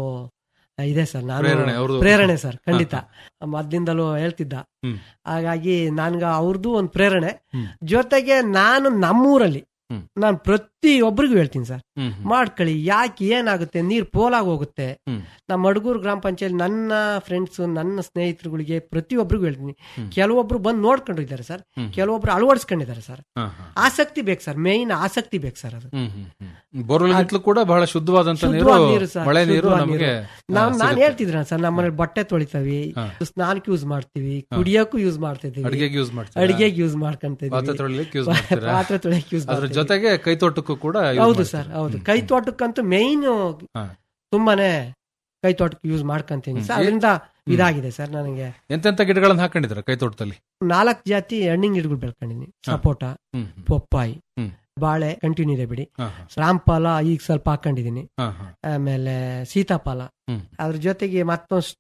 ಇದೆ ಸರ್ ನಾನು ಪ್ರೇರಣೆ, ಅವ್ರ್ದು. ಪ್ರೇರಣೆ ಸರ್ ಖಂಡಿತ ಮೊದ್ಲಿಂದಲೂ ಹೇಳ್ತಿದ್ದ ಹ್ಮ್. ಹಾಗಾಗಿ ನನ್ಗ ಅವ್ರದ್ದು ಒಂದು ಪ್ರೇರಣೆ ಹ್ಮ್. ಜೊತೆಗೆ ನಾನು ನಮ್ಮೂರಲ್ಲಿ ಹ್ಮ್. ನಾನು ಪ್ರತಿ ಪ್ರತಿ ಒಬ್ರಿಗೂ ಹೇಳ್ತೀನಿ ಸರ್ ಹ್ಮ್, ಮಾಡ್ಕೊಳ್ಳಿ ಯಾಕೆ ಏನಾಗುತ್ತೆ ನೀರ್ ಪೋಲಾಗಿ ಹೋಗುತ್ತೆ ಹ್ಮ್. ನಮ್ಮ ಮಡಗೂರು ಗ್ರಾಮ ಪಂಚಾಯತ್ ನನ್ನ ಫ್ರೆಂಡ್ಸ್ ನನ್ನ ಸ್ನೇಹಿತರುಗಳಿಗೆ ಪ್ರತಿಯೊಬ್ಬರಿಗೂ ಹೇಳ್ತೀನಿ ಕೆಲವೊಬ್ರು ಬಂದು ನೋಡ್ಕೊಂಡಿದ್ದಾರೆ ಸರ್ ಹ್ಮ್. ಕೆಲವೊಬ್ರು ಅಳವಡಿಸ್ಕೊಂಡಿದ್ದಾರೆ ಸರ್ ಹಾ, ಹಾ. ಆಸಕ್ತಿ ಬೇಕು ಸರ್ ಮೇಯ್ನ್ ಆಸಕ್ತಿ ಬೇಕು ಸರ್ ಅದು ಹ್ಮ್, ಹ್ಮ್, ಹ್ಮ್. ಬೋರ್ವೆಲ್ಗಿಂತಲೂ ಕೂಡ ಬಹಳ ಶುದ್ಧವಾದಂತ ನೀರು ಶುದ್ಧವಾದ ನೀರು ಸರ್, ಮಳೆ ನೀರು ಶುದ್ಧವಾದ ನಮಗೆ ನೀರು. ನಾವ್ ನಾನ್ ಹೇಳ್ತಿದ್ರ ಸರ್ ನಮ್ಮನೇಲಿ ಬಟ್ಟೆ ತೊಳಿತೀವಿ ಹಾ. ಸ್ನಾನಕ್ಕೆ ಯೂಸ್ ಮಾಡ್ತೀವಿ ಕುಡಿಯೋಕ್ಕೂ ಯೂಸ್ ಮಾಡ್ತಿದೀವಿ ಅಡಿಗೆಗೆ ಯೂಸ್ ಮಾಡ್ತೀರಾ? ಅಡಿಗೆಗೆ ಯೂಸ್ ಮಾಡ್ಕೊಂತಿದೀವಿ ಪಾತ್ರೆ ತೊಳಿಲಿಕ್ಕೆ ಯೂಸ್ ಮಾಡ್ತೀರಾ ಪಾತ್ರೆ ತೊಳಿಯಕ್ಕೆ ಯೂಸ್ ಅದ್ರ ಜೊತೆಗೆ ಕೈ ತೋಟಕ್ಕೂ ಕೂಡ use ಹೌದು ಮಾಡ್ತೀರಾ? ಸರ್ ಹೌದು ಕೈ ತೋಟಕ್ಕಂತೂ ಮೇಯ್ನ್ ಹಾ. ತುಂಬಾನೇ ಕೈ ತೋಟಕ್ಕೆ ಯೂಸ್ ಮಾಡ್ಕೊಂತೀನಿ ಸರ್ ಹ್ಮ್. ಅದರಿಂದ ಇದಾಗಿದೆ ಸರ್ ನನಗೆ ಎಂತೆಂತ ಗಿಡಗಳನ್ನ ಹಾಕೊಂಡಿದ್ರ ಕೈ ತೋಟದಲ್ಲಿ ನಾಲ್ಕು ಜಾತಿ ಹಣ್ಣಿನ ಗಿಡಗಳು ಬೆಳ್ಕೊಂಡಿದ್ದೀನಿ ಸಪೋಟ ಹ್ಮ್. ಪಪ್ಪಾಯಿ ಹ್ಮ್. ಬಾಳೆ ಕಂಟಿನ್ಯೂ ಇದೆ ಬಿಡಿ ಹಾ, ಹಾ. ರಾಮಫಲ ಈಗ ಸ್ವಲ್ಪ ಹಾಕೊಂಡಿದೀನಿ ಹಾ, ಹಾ. ಆಮೇಲೆ ಸೀತಾಫಲ ಹ್ಮ್. ಅದ್ರ ಜೊತೆಗೆ ಮತ್ತೊಂದು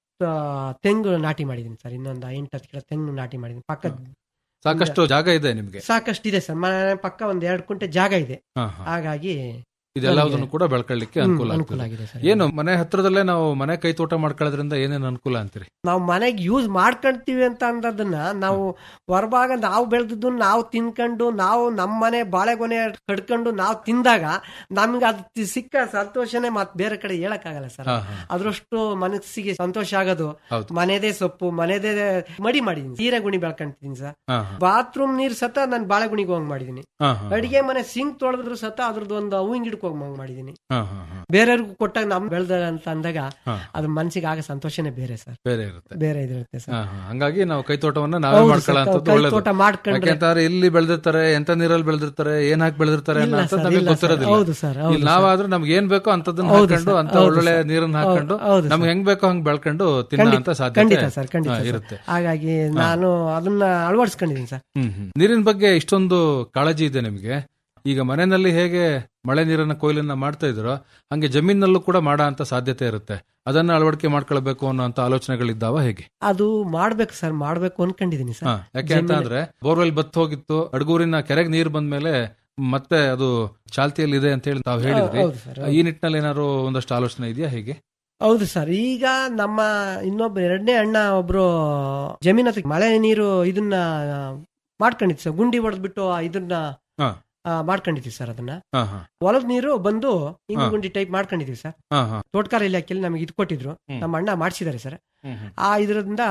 ತೆಂಗು ನಾಟಿ ಮಾಡಿದೀನಿ ಸರ್ ಇನ್ನೊಂದು ಎಂಟು ಹತ್ತು ಗಿಡ ತೆಂಗು ನಾಟಿ ಮಾಡಿದೀನಿ ಪಕ್ಕದ ಸಾಕಷ್ಟು ಜಾಗ ಇದೆ ನಿಮ್ಗೆ ಸಾಕಷ್ಟು ಇದೆ ಸರ್ ಮನೆ ಪಕ್ಕ ಒಂದ್ ಎರಡು ಕುಂಟೆ ಜಾಗ ಇದೆ ಹಾ, ಹಾ. ಹಾಗಾಗಿ ಇದೆಲ್ಲದನ್ನು ಕೂಡ ಬೆಳ್ಕೊಳ್ಳಿಕ್ಕೆ ಹ್ಮ್, ಅನುಕೂಲ ಅನುಕೂಲ ಆಗ್ತದೆ. ಆಗಿದೆ ಸರ್ ಏನು ಮನೆ ಹತ್ರದಲ್ಲೇ ನಾವು ಮನೆ ಕೈ ತೋಟ ಮಾಡ್ಕೊಳ್ಳೋದ್ರಿಂದ ಏನೇನು ಅನುಕೂಲ ಅಂತೀರಿ ನಾವು ಮನೆಗೆ ಯೂಸ್ ಮಾಡ್ಕೊಂತೀವಿ ಅಂತ ಅಂದದನ್ನ ನಾವು ಹೊರಭಾಗ ನಾವು ಬೆಳೆದದ್ದು ನಾವು ತಿನ್ಕೊಂಡು ನಾವು ನಮ್ಮ ಮನೆ ಬಾಳೆಗೊನೆ ಕಡ್ಕೊಂಡು ನಾವು ತಿಂದಾಗ ನಮ್ಗೆ ಅದು ತಿ- ಸಿಕ್ಕ ಸಂತೋಷನೇ ಮತ್ ಬೇರೆ ಕಡೆ ಹೇಳಕ್ಕಾಗಲ್ಲ ಸರ್ ಹಾ, ಹಾ. ಅದ್ರಷ್ಟು ಮನಸ್ಸಿಗೆ ಸಂತೋಷ ಆಗೋದು ಹೌದು. ಮನೆದೇ ಸೊಪ್ಪು ಮನೆದೇ ಮಡಿ ಮಾಡಿದೀನಿ ಸೀರೆ ಗುಣಿ ಬೆಳ್ಕೊಂತಿದ್ದೀನಿ ಸರ್ ಹಾ, ಹಾ. ಬಾತ್ರೂಮ್ ನೀರ್ ಸತ ನಾನು ಬಾಳೆಗುಣಿಗೆ ಹೋಗ್ ಮಾಡಿದೀನಿ ಹಾ, ಹಾ. ಅಡಿಗೆ ಮನೆ ಸಿಂಕ್ ತೊಳೆದ್ರು ಸತ ಅದ್ರದ್ದು ಒಂದು ಹೂವಿನ ಗಿಡಕ್ಕೆ ಹೋಗಿ ಮಾಡಿದೀನಿ ಹಾ, ಹಾ, ಹಾ. ಬೇರೆಯವ್ರಿಗೂ ಕೊಟ್ಟಾಗ ನಮ್ ಬೆಳ್ದ ಅಂತ ಅಂದಾಗ ಹಾ. ಅದ್ರ ಮನ್ಸಿಗೆ ಆಗ ಸಂತೋಷನೇ ಬೇರೆ ಸರ್ ಬೇರೆ ಇರುತ್ತೆ ಬೇರೆ ಇದಿರುತ್ತೆ ಸರ್ ಹಾ, ಹಾ. ಹಂಗಾಗಿ ನಾವು ಕೈ ತೋಟವನ್ನ ನಾವೇ ಹೌದು ಸರ್, ಮಾಡ್ಕೊಳ್ಳೋಂಥದ್ದು ಕೈ ಒಳ್ಳೇದು ತೋಟ ಮಾಡ್ಕೊಂಡ್ರೆ- ಯಾಕೆಂತಾರೆ ಇಲ್ಲಿ ಬೆಳೆದಿರ್ತಾರೆ ಎಂತ ನೀರಲ್ಲಿ ಬೆಳೆದಿರ್ತಾರೆ ಏನ್ ಹಾಕಿ ಬೆಳೆದಿರ್ತಾರೆ ಇಲ್ಲ ಅನ್ನೋಂಥದ್ದು ಸರ್, ನಮಗೆ ಇಲ್ಲ ಸರ್. ಗೊತ್ತಿರೋದಿಲ್ಲ ಹೌದು ಸರ್, ಹೌದು ಇಲ್ಲಿ ನಾವಾದ್ರೂ ನಮ್ಗೆ ಏನ್ ಬೇಕೋ ಅಂತದನ್ನ ಹೌದು ಹಾಕೊಂಡು ಸರ್, ಅಂತ ಹೌದು ಒಳ್ಳೊಳ್ಳೆ ಸರ್. ನೀರನ್ನ ಹೌದು, ಹಾಕೊಂಡು ಹೌದು ನಮ್ಗೆ ಸರ್. ಹೆಂಗ್ ಬೇಕೋ ಹಂಗ್ ಬೆಳ್ಕೊಂಡು ತಿನ್ನೋ ಖಂಡಿತ- ಅಂತ ಸಾಧ್ಯತೆ ಖಂಡಿತ ಸರ್ ಖಂಡಿತ ಹಾ, ಸರ್. ಇರುತ್ತೆ ಹಾಗಾಗಿ ನಾನು ಅದನ್ನ ಅಳವಡಿಸ್ಕೊಂಡಿದ್ದೀನಿ ಸರ್ ಹ್ಮ್ ಹ್ಮ್. ನೀರಿನ ಬಗ್ಗೆ ಇಷ್ಟೊಂದು ಕಾಳಜಿ ಇದೆ ನಿಮಗೆ ಈಗ ಮನೆಯಲ್ಲಿ ಹೇಗೆ ಮಳೆ ನೀರನ್ನ ಕೊಯ್ಲನ್ನ ಮಾಡ್ತಾ ಇದ್ರೋ ಹಂಗೆ ಜಮೀನಲ್ಲೂ ಕೂಡ ಮಾಡೋ ಅಂತ ಸಾಧ್ಯತೆ ಇರುತ್ತೆ ಅದನ್ನ ಅಳವಡಿಕೆ ಮಾಡ್ಕೊಳ್ಬೇಕು ಅನ್ನೋ ಆಲೋಚನೆಗಳಿದ್ದಾವ ಹೇಗೆ ಅದು ಮಾಡ್ಬೇಕು ಸರ್ ಮಾಡ್ಬೇಕು ಅನ್ಕೊಂಡಿದೀನಿ ಹಾ, ಸರ್ ಯಾಕೆ ಅಂತ ಜಮೀನು- ಅಂದ್ರೆ ಬೋರ್ವೆಲ್ ಬತ್ ಹೋಗಿತ್ತು ಅಡಗೂರಿನ ಕೆರೆಗೆ ನೀರು ಬಂದ್ಮೇಲೆ ಮತ್ತೆ ಅದು ಚಾಲ್ತಿಯಲ್ಲಿ ಇದೆ ಅಂತ ಹೇಳಿ ತಾವು ಹೇಳಿದ್ರಿ ಹೌದು ಸರ್, ಹೌದು. ಈ ನಿಟ್ಟಿನಲ್ಲಿ ಏನಾದ್ರು ಒಂದಷ್ಟು ಆಲೋಚನೆ ಇದೆಯಾ ಹೇಗೆ ಹೌದು ಸರ್ ಈಗ ನಮ್ಮ ಇನ್ನೊಬ್ಬ ಎರಡನೇ ಅಣ್ಣ ಒಬ್ರು ಜಮೀನ್ ಹತ್ರ ಮಳೆ ನೀರು ಇದನ್ನ ಮಾಡ್ಕೊಂಡಿತ್ತು ಸರ್ ಗುಂಡಿ ಹೊಡೆದ್ಬಿಟ್ಟು ಇದನ್ನ ಹಾ. ಆ, ಮಾಡ್ಕೊಂಡಿದ್ದೀವಿ ಸರ್ ಅದನ್ನ ಹಾ ಹಾ ಹೊಲದ ನೀರು ಬಂದು ಹಿಂಗ್ ಹಾ. ಗುಂಡಿ ಟೈಪ್ ಮಾಡ್ಕೊಂಡಿದೀವಿ ಸರ್ ಹಾ ಹಾ ತೋಟಗಾರ ಇಲಾಖೆಯಲ್ಲಿ ನಮಗೆ ಇದು ಕೊಟ್ಟಿದ್ರು ಹ್ಮ್. ನಮ್ಮ ಅಣ್ಣ ಮಾಡಿಸಿದ್ದಾರೆ ಸರ್ ಹ್ಮ್ ಹ್ಮ್. ಆ ಇದರಿಂದ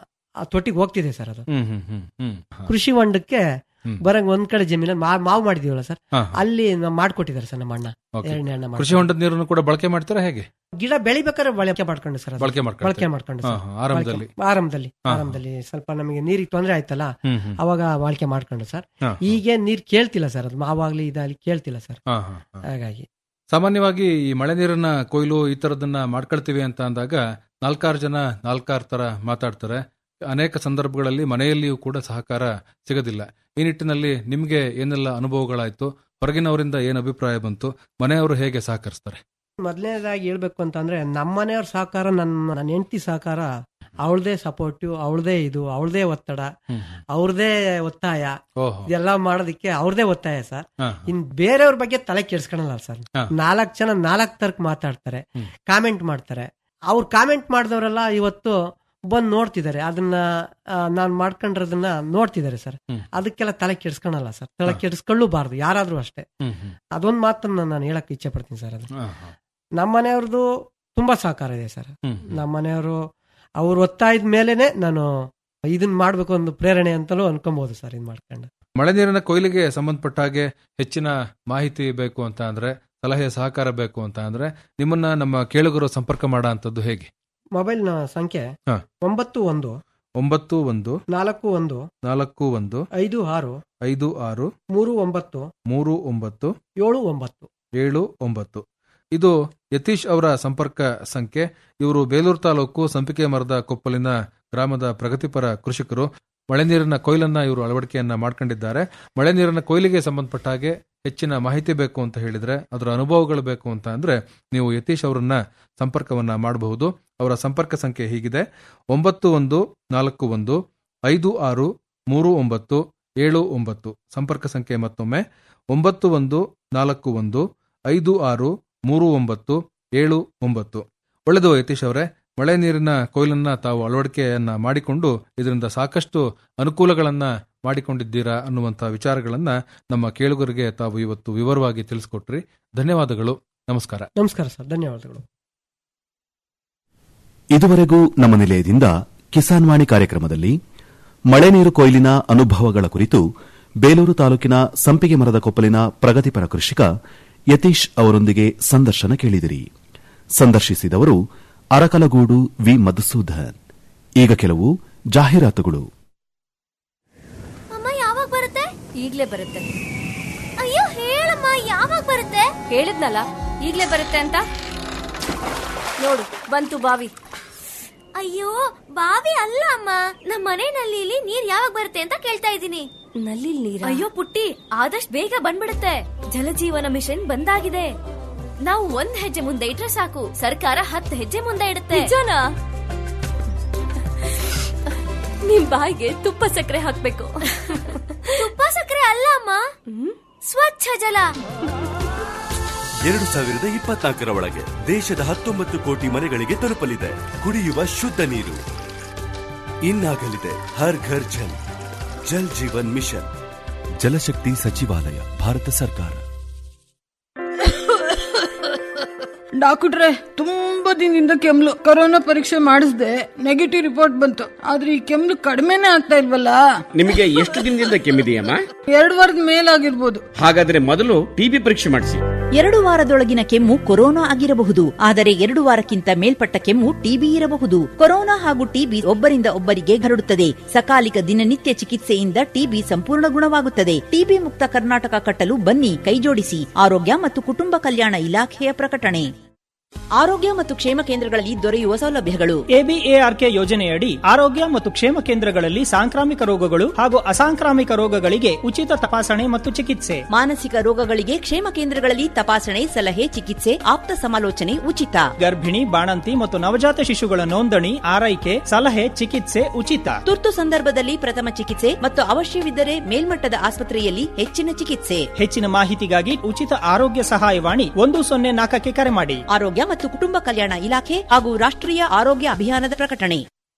ಆ ತೊಟ್ಟಿಗೆ ಹೋಗ್ತಿದೆ ಸರ್ ಅದು ಹ್ಮ್ ಹ್ಮ್ ಹ್ಮ್ ಹ್ಮ್ ಹಾ. ಕೃಷಿ ಹೊಂಡಕ್ಕೆ ಹ್ಮ್. ಬರಂಗ್ ಒಂದ್ ಕಡೆ ಜಮೀನಲ್ಲಿ ಮಾ- ಮಾವು ಮಾಡಿದೀವಲ್ಲ ಸರ್ ಹಾ, ಹಾ. ಅಲ್ಲಿ ನಾವು ಮಾಡ್ಕೊಟ್ಟಿದ್ದಾರೆ ಸರ್ ನಮ್ಮ ಅಣ್ಣ Okay. ಎರಡನೇ ಅಣ್ಣ ಕೃಷಿ ಹೊಂಡದ ನೀರನ್ನು ಕೂಡ ಬಳಕೆ ಮಾಡ್ತೀರಾ ಹೇಗೆ ಗಿಡ ಬೆಳಿಬೇಕಾದ್ರೆ ಬಳಕೆ ಮಾಡ್ಕೊಂಡು ಸರ್ ಅದು. ಬಳಕೆ ಮಾಡ್ಕೊಳ್ತೀರಾ? ಬಳಕೆ ಮಾಡ್ಕೊಂಡು ಹಾ, ಸರ್. ಹಾ, ಆರಂಭದಲ್ಲಿ. ಬಳಕೆ- ಆರಂಭದಲ್ಲಿ ಹಾ, ಹಾ. ಆರಂಭದಲ್ಲಿ ಸ್ವಲ್ಪ ನಮಗೆ ನೀರಿಗೆ ತೊಂದರೆ ಆಯ್ತಲ್ಲ ಹ್ಮ್, ಹ್ಮ್. ಅವಾಗ ಬಳಕೆ ಮಾಡ್ಕೊಂಡು ಸರ್ ಹಾ, ಹಾ. ಈಗ ನೀರ್ ಕೇಳ್ತಿಲ್ಲ ಸರ್ ಅದು ಮಾವಾಗ್ಲಿ ಇದಾಗ್ಲಿ ಕೇಳ್ತಿಲ್ಲ ಸರ್ ಹಾ, ಹಾ, ಹಾ. ಹಾಗಾಗಿ ಸಾಮಾನ್ಯವಾಗಿ ಈ ಮಳೆ ನೀರನ್ನ ಕೊಯ್ಲು ಈ ತರದನ್ನ ಮಾಡ್ಕೊಳ್ತೀವಿ ಅಂತ ಅಂದಾಗ ನಾಲ್ಕಾರು ಜನ ನಾಲ್ಕಾರು ತರ ಮಾತಾಡ್ತಾರೆ ಅನೇಕ ಸಂದರ್ಭಗಳಲ್ಲಿ ಮನೆಯಲ್ಲಿಯೂ ಕೂಡ ಸಹಕಾರ ಸಿಗೋದಿಲ್ಲ ಈ ನಿಟ್ಟಿನಲ್ಲಿ ನಿಮ್ಗೆ ಏನೆಲ್ಲ ಅನುಭವಗಳಾಯ್ತು ಹೊರಗಿನವರಿಂದ ಏನ್ ಅಭಿಪ್ರಾಯ ಬಂತು ಮನೆಯವರು ಹೇಗೆ ಸಹಕರಿಸ್ತಾರೆ ಮೊದಲನೇದಾಗಿ ಹೇಳ್ಬೇಕು ಅಂತಂದ್ರೆ ನಮ್ಮ ಮನೆಯವ್ರ ಸಹಕಾರ ನನ್ನ ನನ್ನ ಹೆಂಡತಿ ಸಹಕಾರ ಅವಳದೇ ಸಪೋರ್ಟಿವ್ ಅವಳದೇ ಇದು ಅವಳದೇ ಒತ್ತಡ ಹ್ಮ್. ಅವ್ರದೇ ಒತ್ತಾಯ ಓಹೋ ಇದೆಲ್ಲ ಮಾಡೋದಕ್ಕೆ ಅವ್ರದೇ ಒತ್ತಾಯ ಸರ್ ಹಾ, ಇನ್ ಬೇರೆಯವ್ರ ಬಗ್ಗೆ ತಲೆ ಕೆಡ್ಸ್ಕೊಳಲ್ಲ ಸರ್ ಹಾ. ನಾಲ್ಕು ಜನ ನಾಲ್ಕು ತರ್ಕ್ ಮಾತಾಡ್ತಾರೆ ಹ್ಮ್. ಕಾಮೆಂಟ್ ಮಾಡ್ತಾರೆ ಅವ್ರು ಕಾಮೆಂಟ್ ಮಾಡಿದವರೆಲ್ಲ ಇವತ್ತು ಬಂದು ನೋಡ್ತಿದ್ದಾರೆ ಅದನ್ನ ನಾನು ಮಾಡ್ಕೊಂಡಿರೋದನ್ನ ನೋಡ್ತಿದ್ದಾರೆ ಸರ್ ಹ್ಮ್. ಅದಕ್ಕೆಲ್ಲ ತಲೆ ಕೆಡ್ಸ್ಕೊಳಲ್ಲ ಸರ್ ತಲೆ ಕೆಡ್ಸ್ಕೊಳ್ಳಬಾರ್ದು ಯಾರಾದ್ರೂ ಅಷ್ಟೇ ಹ್ಮ್, ಹ್ಮ್. ಅದೊಂದ್ ಮಾತನ್ನ ನಾನು ಹೇಳಕ್ ಇಚ್ಛೆ ಪಡ್ತೀನಿ ಸರ್ ಅದು ಹಾ, ಹಾ. ನಮ್ಮ ಮನೆಯವ್ರದ್ದು ತುಂಬಾ ಸಹಕಾರ ಇದೆ ಸರ್ ಹ್ಮ್, ಹ್ಮ್. ನಮ್ಮ ಮನೆಯವರು ಅವ್ರ ಒತ್ತಾಯದ ಮೇಲೆನೆ ನಾನು ಇದನ್ನ ಮಾಡ್ಬೇಕು ಒಂದು ಪ್ರೇರಣೆ ಅಂತಲೂ ಅನ್ಕೊಬಹುದು ಸರ್ ಇದ್ ಮಾಡ್ಕೊಂಡು ಮಳೆ ನೀರಿನ ಕೊಯ್ಲಿಗೆ ಸಂಬಂಧಪಟ್ಟ ಹಾಗೆ ಹೆಚ್ಚಿನ ಮಾಹಿತಿ ಬೇಕು ಅಂತ ಅಂದ್ರೆ ಸಲಹೆ ಸಹಕಾರ ಬೇಕು ಅಂತ ಅಂದ್ರೆ ನಿಮ್ಮನ್ನ ನಮ್ಮ ಕೇಳುಗರು ಸಂಪರ್ಕ ಮಾಡೋ ಅಂತದ್ದು ಹೇಗೆ ಮೊಬೈಲ್ ಸಂಖ್ಯೆ ಹಾ. ಒಂಬತ್ತು ಒಂದು ಒಂಬತ್ತು ಒಂದು ನಾಲ್ಕು ಒಂದು ನಾಲ್ಕು ಒಂದು ಐದು ಆರು ಐದು ಆರು ಮೂರು ಒಂಬತ್ತು ಮೂರು ಒಂಬತ್ತು ಏಳು ಒಂಬತ್ತು ಏಳು ಒಂಬತ್ತು ಇದು ಯತೀಶ್ ಅವರ ಸಂಪರ್ಕ ಸಂಖ್ಯೆ ಇವರು ಬೇಲೂರು ತಾಲೂಕು ಸಂಪಿಗೆ ಮರದ ಕೊಪ್ಪಲಿನ ಗ್ರಾಮದ ಪ್ರಗತಿಪರ ಕೃಷಿಕರು ಮಳೆ ನೀರಿನ ಕೊಯ್ಲನ್ನ ಇವರು ಅಳವಡಿಕೆಯನ್ನ ಮಾಡ್ಕೊಂಡಿದ್ದಾರೆ ಮಳೆ ನೀರಿನ ಕೊಯ್ಲಿಗೆ ಸಂಬಂಧಪಟ್ಟ ಹಾಗೆ ಹೆಚ್ಚಿನ ಮಾಹಿತಿ ಬೇಕು ಅಂತ ಹೇಳಿದ್ರೆ ಅದರ ಅನುಭವಗಳು ಬೇಕು ಅಂತ ಅಂದ್ರೆ ನೀವು ಯತೀಶ್ ಅವರನ್ನ ಸಂಪರ್ಕವನ್ನ ಮಾಡಬಹುದು ಅವರ ಸಂಪರ್ಕ ಸಂಖ್ಯೆ ಹೀಗಿದೆ ಒಂಬತ್ತು ಒಂದು ನಾಲ್ಕು ಒಂದು ಐದು ಆರು ಮೂರು ಒಂಬತ್ತು ಏಳು ಒಂಬತ್ತು ಸಂಪರ್ಕ ಸಂಖ್ಯೆ ಮತ್ತೊಮ್ಮೆ ಒಂಬತ್ತು ಒಂದು ನಾಲ್ಕು ಒಂದು ಐದು ಆರು ಮೂರು ಒಂಬತ್ತು ಏಳು ಒಂಬತ್ತು ಒಳ್ಳೆದು ಯತೀಶ್ ಅವರೇ ಮಳೆ ನೀರಿನ ಕೊಯ್ಲನ್ನ ತಾವು ಅಳವಡಿಕೆಯನ್ನ ಮಾಡಿಕೊಂಡು ಇದರಿಂದ ಸಾಕಷ್ಟು ಅನುಕೂಲಗಳನ್ನ ಮಾಡಿಕೊಂಡಿದ್ದೀರಾ ಅನ್ನುವಂತಹ ವಿಚಾರಗಳನ್ನ ನಮ್ಮ ಕೇಳುಗರಿಗೆ ತಾವು ಇವತ್ತು ವಿವರವಾಗಿ ತಿಳಿಸ್ಕೊಟ್ರಿ ಧನ್ಯವಾದಗಳು ನಮಸ್ಕಾರ ನಮಸ್ಕಾರ ಸರ್ ಧನ್ಯವಾದಗಳು ಇದುವರೆಗೂ ನಮ್ಮ ನಿಲಯದಿಂದ ಕಿಸಾನ್ ವಾಣಿ ಕಾರ್ಯಕ್ರಮದಲ್ಲಿ ಮಳೆ ನೀರು ಕೊಯ್ಲಿನ ಅನುಭವಗಳ ಕುರಿತು ಬೇಲೂರು ತಾಲೂಕಿನ ಸಂಪಿಗೆ ಮರದ ಕೊಪ್ಪಲಿನ ಪ್ರಗತಿಪರ ಕೃಷಿಕ ಯತೀಶ್ ಅವರೊಂದಿಗೆ ಸಂದರ್ಶನ ಕೇಳಿದಿರಿ ಸಂದರ್ಶಿಸಿದವರು ಅರಕಲಗೂಡು ವಿ ಮಧುಸೂದನ್ ಈಗ ಕೆಲವು ಜಾಹೀರಾತುಗಳು ಅಮ್ಮ ಯಾವಾಗ ಬರುತ್ತೆ ಈಗ್ಲೇ ಬರುತ್ತೆ ಅಯ್ಯೋ ಹೇಳಮ್ಮ ಯಾವಾಗ ಬರುತ್ತೆ ಹೇಳಿದ್ನಲ್ಲ ಈಗ್ಲೇ ಬರುತ್ತೆ ಅಂತ ನೋಡು ಬಂತು ಬಾವಿ ಅಯ್ಯೋ ಬಾವಿ ಅಲ್ಲ ಅಮ್ಮ ನಮ್ಮ ಮನೆ ನಲ್ಲಿಲಿ ನೀರ್ ಯಾವಾಗ ಬರುತ್ತೆ ಅಂತ ಕೇಳ್ತಾ ಇದ್ದೀನಿ ನಲ್ಲಿ ನೀರ್ ಅಯ್ಯೋ ಪುಟ್ಟಿ ಆದಷ್ಟು ಬೇಗ ಬಂದ್ಬಿಡುತ್ತೆ ಜಲಜೀವನ ಮಿಷನ್ ಬಂದಾಗಿದೆ ನಾವು ಒಂದ್ ಹೆಜ್ಜೆ ಮುಂದೆ ಇಟ್ರೆ ಸಾಕು ಸರ್ಕಾರ ಹತ್ತು ಹೆಜ್ಜೆ ಮುಂದೆ ಇಡುತ್ತೆ ನಿಜನಾ ನಿಮ್ ಬಾಯಿಗೆ ತುಪ್ಪ ಸಕ್ಕರೆ ಹಾಕ್ಬೇಕು ತುಪ್ಪ ಸಕ್ಕರೆ ಅಲ್ಲ ಅಮ್ಮ ಸ್ವಚ್ಛ ಜಲ ಎರಡು ಸಾವಿರದ ಇಪ್ಪತ್ನಾಲ್ಕರ ಒಳಗೆ ದೇಶದ ಹತ್ತೊಂಬತ್ತು ಕೋಟಿ ಮನೆಗಳಿಗೆ ತಲುಪಲಿದೆ ಕುಡಿಯುವ ಶುದ್ಧ ನೀರು ಇನ್ನಾಗಲಿದೆ ಹರ್ ಘರ್ ಜಲ್ ಜಲ್ ಜೀವನ್ ಮಿಷನ್ ಜಲಶಕ್ತಿ ಸಚಿವಾಲಯ ಭಾರತ ಸರ್ಕಾರ ಡಾಕ್ಟ್ರೆ ತುಂಬಾ ದಿನದಿಂದ ಕೆಮ್ಲು ಕೊರೋನಾ ಪರೀಕ್ಷೆ ಮಾಡಿಸ್ದೆ ನೆಗೆಟಿವ್ ರಿಪೋರ್ಟ್ ಬಂತು ಆದ್ರೆ ಈ ಕೆಮ್ಲು ಕಡಿಮೆನೇ ಆಗ್ತಾ ಇಲ್ವಲ್ಲ ನಿಮಗೆ ಎಷ್ಟು ದಿನದಿಂದ ಕೆಮ್ಮಿದೆಯಮ್ಮ ಎರಡು ವಾರದ ಮೇಲಾಗಿರ್ಬೋದು ಹಾಗಾದ್ರೆ ಮೊದಲು ಟಿಬಿ ಪರೀಕ್ಷೆ ಮಾಡಿಸಿ ಎರಡು ವಾರದೊಳಗಿನ ಕೆಮ್ಮು ಕೊರೋನಾ ಆಗಿರಬಹುದು ಆದರೆ ಎರಡು ವಾರಕ್ಕಿಂತ ಮೇಲ್ಪಟ್ಟ ಕೆಮ್ಮು ಟಿಬಿ ಇರಬಹುದು ಕೊರೋನಾ ಹಾಗೂ ಟಿಬಿ ಒಬ್ಬರಿಂದ ಒಬ್ಬರಿಗೆ ಹರಡುತ್ತದೆ ಸಕಾಲಿಕ ದಿನನಿತ್ಯ ಚಿಕಿತ್ಸೆಯಿಂದ ಟಿಬಿ ಸಂಪೂರ್ಣ ಗುಣವಾಗುತ್ತದೆ ಟಿಬಿ ಮುಕ್ತ ಕರ್ನಾಟಕ ಕಟ್ಟಲು ಬನ್ನಿ ಕೈಜೋಡಿಸಿ ಆರೋಗ್ಯ ಮತ್ತು ಕುಟುಂಬ ಕಲ್ಯಾಣ ಇಲಾಖೆಯ ಪ್ರಕಟಣೆ ಆರೋಗ್ಯ ಮತ್ತು ಕ್ಷೇಮ ಕೇಂದ್ರಗಳಲ್ಲಿ ದೊರೆಯುವ ಸೌಲಭ್ಯಗಳು ಎಬಿಎಆರ್ಕೆ ಯೋಜನೆಯಡಿ ಆರೋಗ್ಯ ಮತ್ತು ಕ್ಷೇಮ ಕೇಂದ್ರಗಳಲ್ಲಿ ಸಾಂಕ್ರಾಮಿಕ ರೋಗಗಳು ಹಾಗೂ ಅಸಾಂಕ್ರಾಮಿಕ ರೋಗಗಳಿಗೆ ಉಚಿತ ತಪಾಸಣೆ ಮತ್ತು ಚಿಕಿತ್ಸೆ ಮಾನಸಿಕ ರೋಗಗಳಿಗೆ ಕ್ಷೇಮ ಕೇಂದ್ರಗಳಲ್ಲಿ ತಪಾಸಣೆ ಸಲಹೆ ಚಿಕಿತ್ಸೆ ಆಪ್ತ ಸಮಾಲೋಚನೆ ಉಚಿತ ಗರ್ಭಿಣಿ ಬಾಣಂತಿ ಮತ್ತು ನವಜಾತ ಶಿಶುಗಳ ನೋಂದಣಿ ಆರೈಕೆ ಸಲಹೆ ಚಿಕಿತ್ಸೆ ಉಚಿತ ತುರ್ತು ಸಂದರ್ಭದಲ್ಲಿ ಪ್ರಥಮ ಚಿಕಿತ್ಸೆ ಮತ್ತು ಅವಶ್ಯವಿದ್ದರೆ ಮೇಲ್ಮಟ್ಟದ ಆಸ್ಪತ್ರೆಯಲ್ಲಿ ಹೆಚ್ಚಿನ ಚಿಕಿತ್ಸೆ ಹೆಚ್ಚಿನ ಮಾಹಿತಿಗಾಗಿ ಉಚಿತ ಆರೋಗ್ಯ ಸಹಾಯವಾಣಿ ಒಂದು ಸೊನ್ನೆ ನಾಲ್ಕಕ್ಕೆ ಕರೆ ಮಾಡಿ ಆರೋಗ್ಯ ಮತ್ತು ಕುಟುಂಬ ಕಲ್ಯಾಣ ಇಲಾಖೆ ಹಾಗೂ ರಾಷ್ಟ್ರೀಯ ಆರೋಗ್ಯ ಅಭಿಯಾನದ ಪ್ರಕಟಣೆ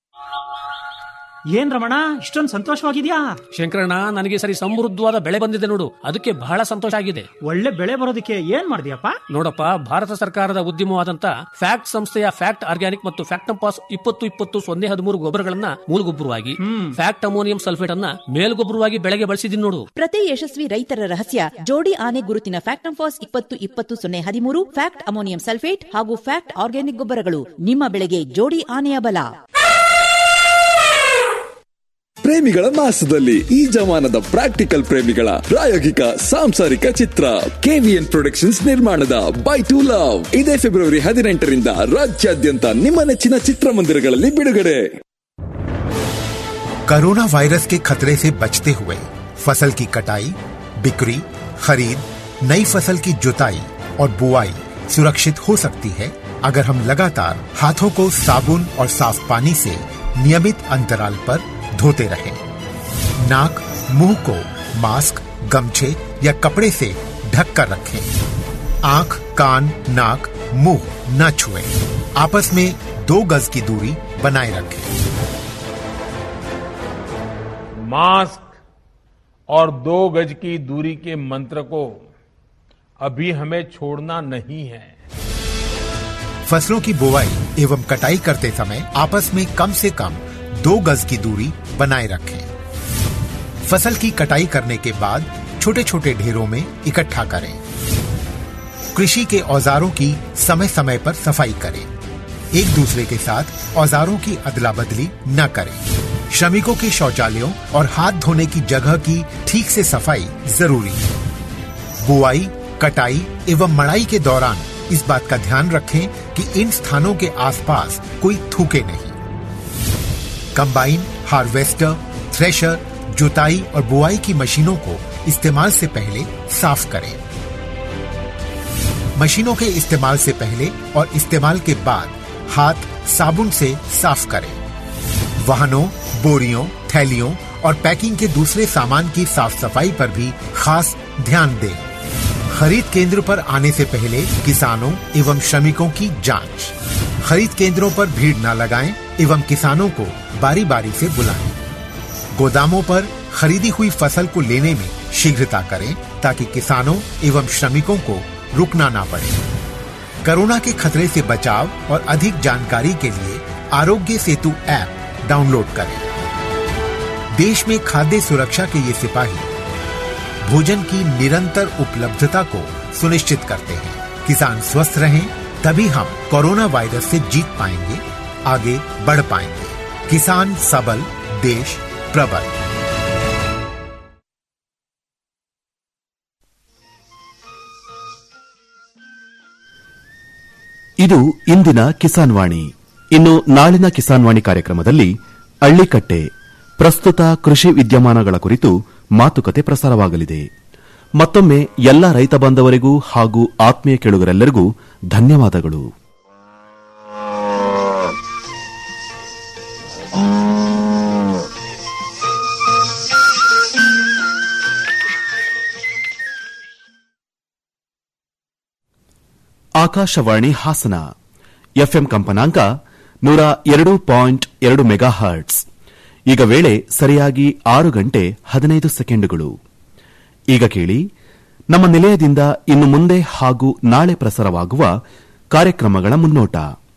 ಏನ್ ರಮಣ ಇಷ್ಟೊಂದು ಸಂತೋಷವಾಗಿದ್ಯಾ ಶಂಕರಣ್ಣ ನನಗೆ ಸರಿ ಸಮೃದ್ಧವಾದ ಬೆಳೆ ಬಂದಿದೆ ನೋಡು ಅದಕ್ಕೆ ಬಹಳ ಸಂತೋಷ ಆಗಿದೆ ಒಳ್ಳೆ ಬೆಳೆ ಬರೋದಕ್ಕೆ ಏನ್ ಮಾಡಿದ್ಯಪ್ಪ ನೋಡಪ್ಪ ಭಾರತ ಸರ್ಕಾರದ ಉದ್ಯಮವಾದಂತ ಫ್ಯಾಕ್ಟ್ ಸಂಸ್ಥೆಯ ಫ್ಯಾಕ್ಟ್ ಆರ್ಗ್ಯಾನಿಕ್ ಮತ್ತು ಫ್ಯಾಕ್ಟಂಪಾಸ್ ಇಪ್ಪತ್ತು ಇಪ್ಪತ್ತು ಸೊನ್ನೆ ಹದಿಮೂರು ಗೊಬ್ಬರಗಳನ್ನ ಮೂಲಗೊಬ್ಬರವಾಗಿ ಫ್ಯಾಕ್ಟ್ ಅಮೋನಿಯಂ ಸಲ್ಫೇಟ್ ಅನ್ನ ಮೇಲ್ಗೊಬ್ಬರವಾಗಿ ಬೆಳೆಗೆ ಬಳಸಿದೀನಿ ನೋಡು ಪ್ರತಿ ಯಶಸ್ವಿ ರೈತರ ರಹಸ್ಯ ಜೋಡಿ ಆನೆ ಗುರುತಿನ ಫ್ಯಾಕ್ಟಂಫಾಸ್ ಇಪ್ಪತ್ತು ಇಪ್ಪತ್ತು ಸೊನ್ನೆ ಹದಿಮೂರು ಫ್ಯಾಕ್ಟ್ ಅಮೋನಿಯಂ ಸಲ್ಫೇಟ್ ಹಾಗೂ ಫ್ಯಾಕ್ಟ್ ಆರ್ಗ್ಯಾನಿಕ್ ಗೊಬ್ಬರಗಳು ನಿಮ್ಮ ಬೆಳೆಗೆ ಜೋಡಿ ಆನೆಯ ಬಲ ಪ್ರೇಮಿಗಳ ಮಾಸದಲ್ಲಿ ಈ ಜಮಾನದ ಪ್ರಾಕ್ಟಿಕಲ್ ಪ್ರೇಮಿಗಳ ಪ್ರಾಯೋಗಿಕ ಸಾಂಸಾರಿಕ ಚಿತ್ರ ಕೆವಿಎನ್ ಪ್ರೊಡಕ್ಷನ್ಸ್ ನಿರ್ಮಾಣದ ಬೈ ಟು ಲವ್ ಇದೇ ಫೆಬ್ರವರಿ ಹದಿನೆಂಟರಿಂದ ರಾಜ್ಯಾದ್ಯಂತ ನಿಮ್ಮ ನೆಚ್ಚಿನ ಚಿತ್ರಮಂದಿರಗಳಲ್ಲಿ ಬಿಡುಗಡೆ कोरोना वायरस के खतरे से बचते हुए फसल की कटाई बिक्री खरीद नई फसल की जुताई और बुआई सुरक्षित हो सकती है अगर हम लगातार हाथों को साबुन और साफ पानी से नियमित अंतराल पर धोते रहें। नाक मुंह को मास्क गमछे या कपड़े से ढक कर रखें आंख कान नाक मुंह न छुएं। आपस में दो गज की दूरी बनाए रखें मास्क और दो गज की दूरी के मंत्र को अभी हमें छोड़ना नहीं है फसलों की बुवाई एवं कटाई करते समय आपस में कम से कम दो गज की दूरी बनाए रखें फसल की कटाई करने के बाद छोटे छोटे ढेरों में इकट्ठा करें कृषि के औजारों की समय समय पर सफाई करें एक दूसरे के साथ औजारों की अदला बदली न करें श्रमिकों के शौचालयों और हाथ धोने की जगह की ठीक से सफाई जरूरी है बुआई कटाई एवं मड़ाई के दौरान इस बात का ध्यान रखें कि इन स्थानों के आसपास कोई थूके नहीं कंबाइन हार्वेस्टर थ्रेशर जुताई और बुआई की मशीनों को इस्तेमाल से पहले साफ करें मशीनों के इस्तेमाल से पहले और इस्तेमाल के बाद हाथ साबुन से साफ करें वाहनों बोरियों थैलियों और पैकिंग के दूसरे सामान की साफ सफाई पर भी खास ध्यान दें खरीद केंद्र पर आने से पहले किसानों एवं श्रमिकों की जांच खरीद केंद्रों पर भीड़ न लगाएं एवं किसानों को बारी बारी से बुलाएं गोदामों पर खरीदी हुई फसल को लेने में शीघ्रता करें ताकि किसानों एवं श्रमिकों को रुकना ना पड़े कोरोना के खतरे से बचाव और अधिक जानकारी के लिए आरोग्य सेतु ऐप डाउनलोड करें देश में खाद्य सुरक्षा के ये सिपाही भोजन की निरंतर उपलब्धता को सुनिश्चित करते हैं किसान स्वस्थ रहें तभी हम कोरोना वायरस से जीत पाएंगे आगे बढ़ पाएंगे किसान सबल देश प्रबल ಇದು ಇಂದಿನ ಕಿಸಾನ್ ವಾಣಿ ಇನ್ನು ನಾಳಿನ ಕಿಸಾನ್ ವಾಣಿ ಕಾರ್ಯಕ್ರಮದಲ್ಲಿ ಹಳ್ಳಿಕಟ್ಟೆ ಪ್ರಸ್ತುತ ಕೃಷಿ ವಿದ್ಯಮಾನಗಳ ಕುರಿತು ಮಾತುಕತೆ ಪ್ರಸಾರವಾಗಲಿದೆ ಮತ್ತೊಮ್ಮೆ ಎಲ್ಲ ರೈತ ಬಾಂಧವರಿಗೂ ಹಾಗೂ ಆತ್ಮೀಯ ಕೇಳುಗರೆಲ್ಲರಿಗೂ ಧನ್ಯವಾದಗಳು ಆಕಾಶವಾಣಿ ಹಾಸನ ಎಫ್ಎಂ ಕಂಪನಾಂಕ ನೂರ ಎರಡು ಪಾಯಿಂಟ್ ಎರಡು ಮೆಗಾ ಹರ್ಟ್ಸ್ ಈಗ ವೇಳೆ ಸರಿಯಾಗಿ ಆರು ಗಂಟೆ ಹದಿನೈದು ಸೆಕೆಂಡುಗಳು ಈಗ ಕೇಳಿ ನಮ್ಮ ನಿಲಯದಿಂದ ಇನ್ನು ಮುಂದೆ ಹಾಗೂ ನಾಳೆ ಪ್ರಸಾರವಾಗುವ ಕಾರ್ಯಕ್ರಮಗಳ ಮುನ್ನೋಟ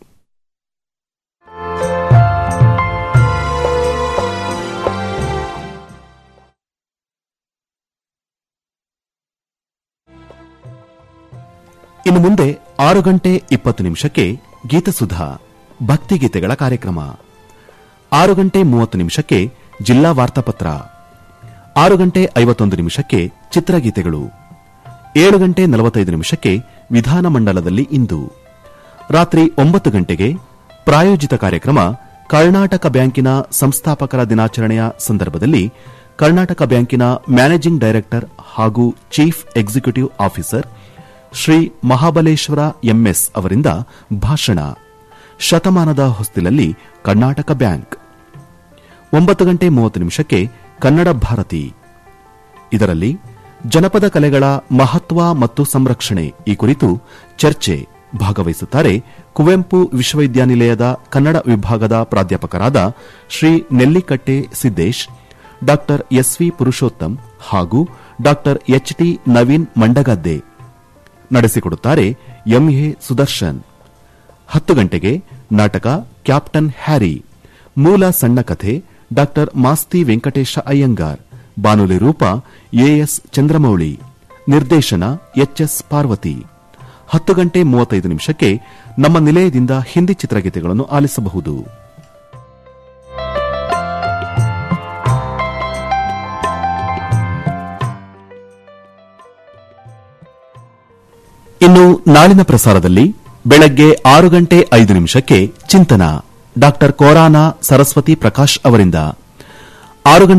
ಇನ್ನು ಮುಂದೆ ಆರು ಗಂಟೆ ಇಪ್ಪತ್ತು ನಿಮಿಷಕ್ಕೆ ಗೀತಸುಧಾ ಭಕ್ತಿಗೀತೆಗಳ ಕಾರ್ಯಕ್ರಮ ಆರು ಗಂಟೆ ಮೂವತ್ತು ನಿಮಿಷಕ್ಕೆ ಜಿಲ್ಲಾ ವಾರ್ತಾಪತ್ರ ಆರು ಗಂಟೆ ಐವತ್ತೊಂದು ನಿಮಿಷಕ್ಕೆ ಚಿತ್ರಗೀತೆಗಳು ಏಳು ಗಂಟೆ ನಲವತ್ತೈದು ನಿಮಿಷಕ್ಕೆ ವಿಧಾನಮಂಡಲದಲ್ಲಿ ಇಂದು ರಾತ್ರಿ ಒಂಬತ್ತು ಗಂಟೆಗೆ ಪ್ರಾಯೋಜಿತ ಕಾರ್ಯಕ್ರಮ ಕರ್ನಾಟಕ ಬ್ಯಾಂಕಿನ ಸಂಸ್ಥಾಪಕರ ದಿನಾಚರಣೆಯ ಸಂದರ್ಭದಲ್ಲಿ ಕರ್ನಾಟಕ ಬ್ಯಾಂಕಿನ ಮ್ಯಾನೇಜಿಂಗ್ ಡೈರೆಕ್ಟರ್ ಹಾಗೂ chief executive officer Shri Mahabaleshwara MS ಅವರಿಂದ ಭಾಷಣ ಶತಮಾನದ ಹೊಸ್ತಿಲಲ್ಲಿ ಕರ್ನಾಟಕ ಬ್ಯಾಂಕ್ ಒಂಬತ್ತು ಗಂಟೆ ಮೂವತ್ತು ನಿಮಿಷಕ್ಕೆ ಕನ್ನಡ ಭಾರತಿ ಇದರಲ್ಲಿ ಜನಪದ ಕಲೆಗಳ ಮಹತ್ವ ಮತ್ತು ಸಂರಕ್ಷಣೆ ಈ ಕುರಿತು ಚರ್ಚೆ ಭಾಗವಹಿಸುತ್ತಾರೆ ಕುವೆಂಪು ವಿಶ್ವವಿದ್ಯಾನಿಲಯದ ಕನ್ನಡ ವಿಭಾಗದ ಪ್ರಾಧ್ಯಾಪಕರಾದ ಶ್ರೀ ನೆಲ್ಲಿಕಟ್ಟೆ ಸಿದ್ದೇಶ್ ಡಾ ಎಸ್ವಿ ಪುರುಷೋತ್ತಮ್ ಹಾಗೂ ಡಾ ಎಚ್ಟಿ ನವೀನ್ ಮಂಡಗದ್ದೆ ನಡೆಸಿಕೊಡುತ್ತಾರೆ ಎಂಎ ಸುದರ್ಶನ್ ಹತ್ತು ಗಂಟೆಗೆ ನಾಟಕ ಕ್ಯಾಪ್ಟನ್ ಹ್ಯಾರಿ ಮೂಲ ಸಣ್ಣ ಕಥೆ ಡಾ ಮಾಸ್ತಿ ವೆಂಕಟೇಶ ಅಯ್ಯಂಗಾರ್ ಬಾನುಲಿ ರೂಪ ಎಎಸ್ ಚಂದ್ರಮೌಳಿ ನಿರ್ದೇಶನ ಎಚ್ಎಸ್ ಪಾರ್ವತಿ ಹತ್ತು ಗಂಟೆ ಮೂವತ್ತೈದು ನಿಮಿಷಕ್ಕೆ ನಮ್ಮ ನಿಲಯದಿಂದ ಹಿಂದಿ ಚಿತ್ರಗೀತೆಗಳನ್ನು ಆಲಿಸಬಹುದು ಇನ್ನು ನಾಳಿನ ಪ್ರಸಾರದಲ್ಲಿ ಬೆಳಗ್ಗೆ ಆರು ಗಂಟೆ ಐದು ನಿಮಿಷಕ್ಕೆ ಚಿಂತನ ಡಾ ಕೋರಾನ ಸರಸ್ವತಿ ಪ್ರಕಾಶ್ ಅವರಿಂದ ಆರು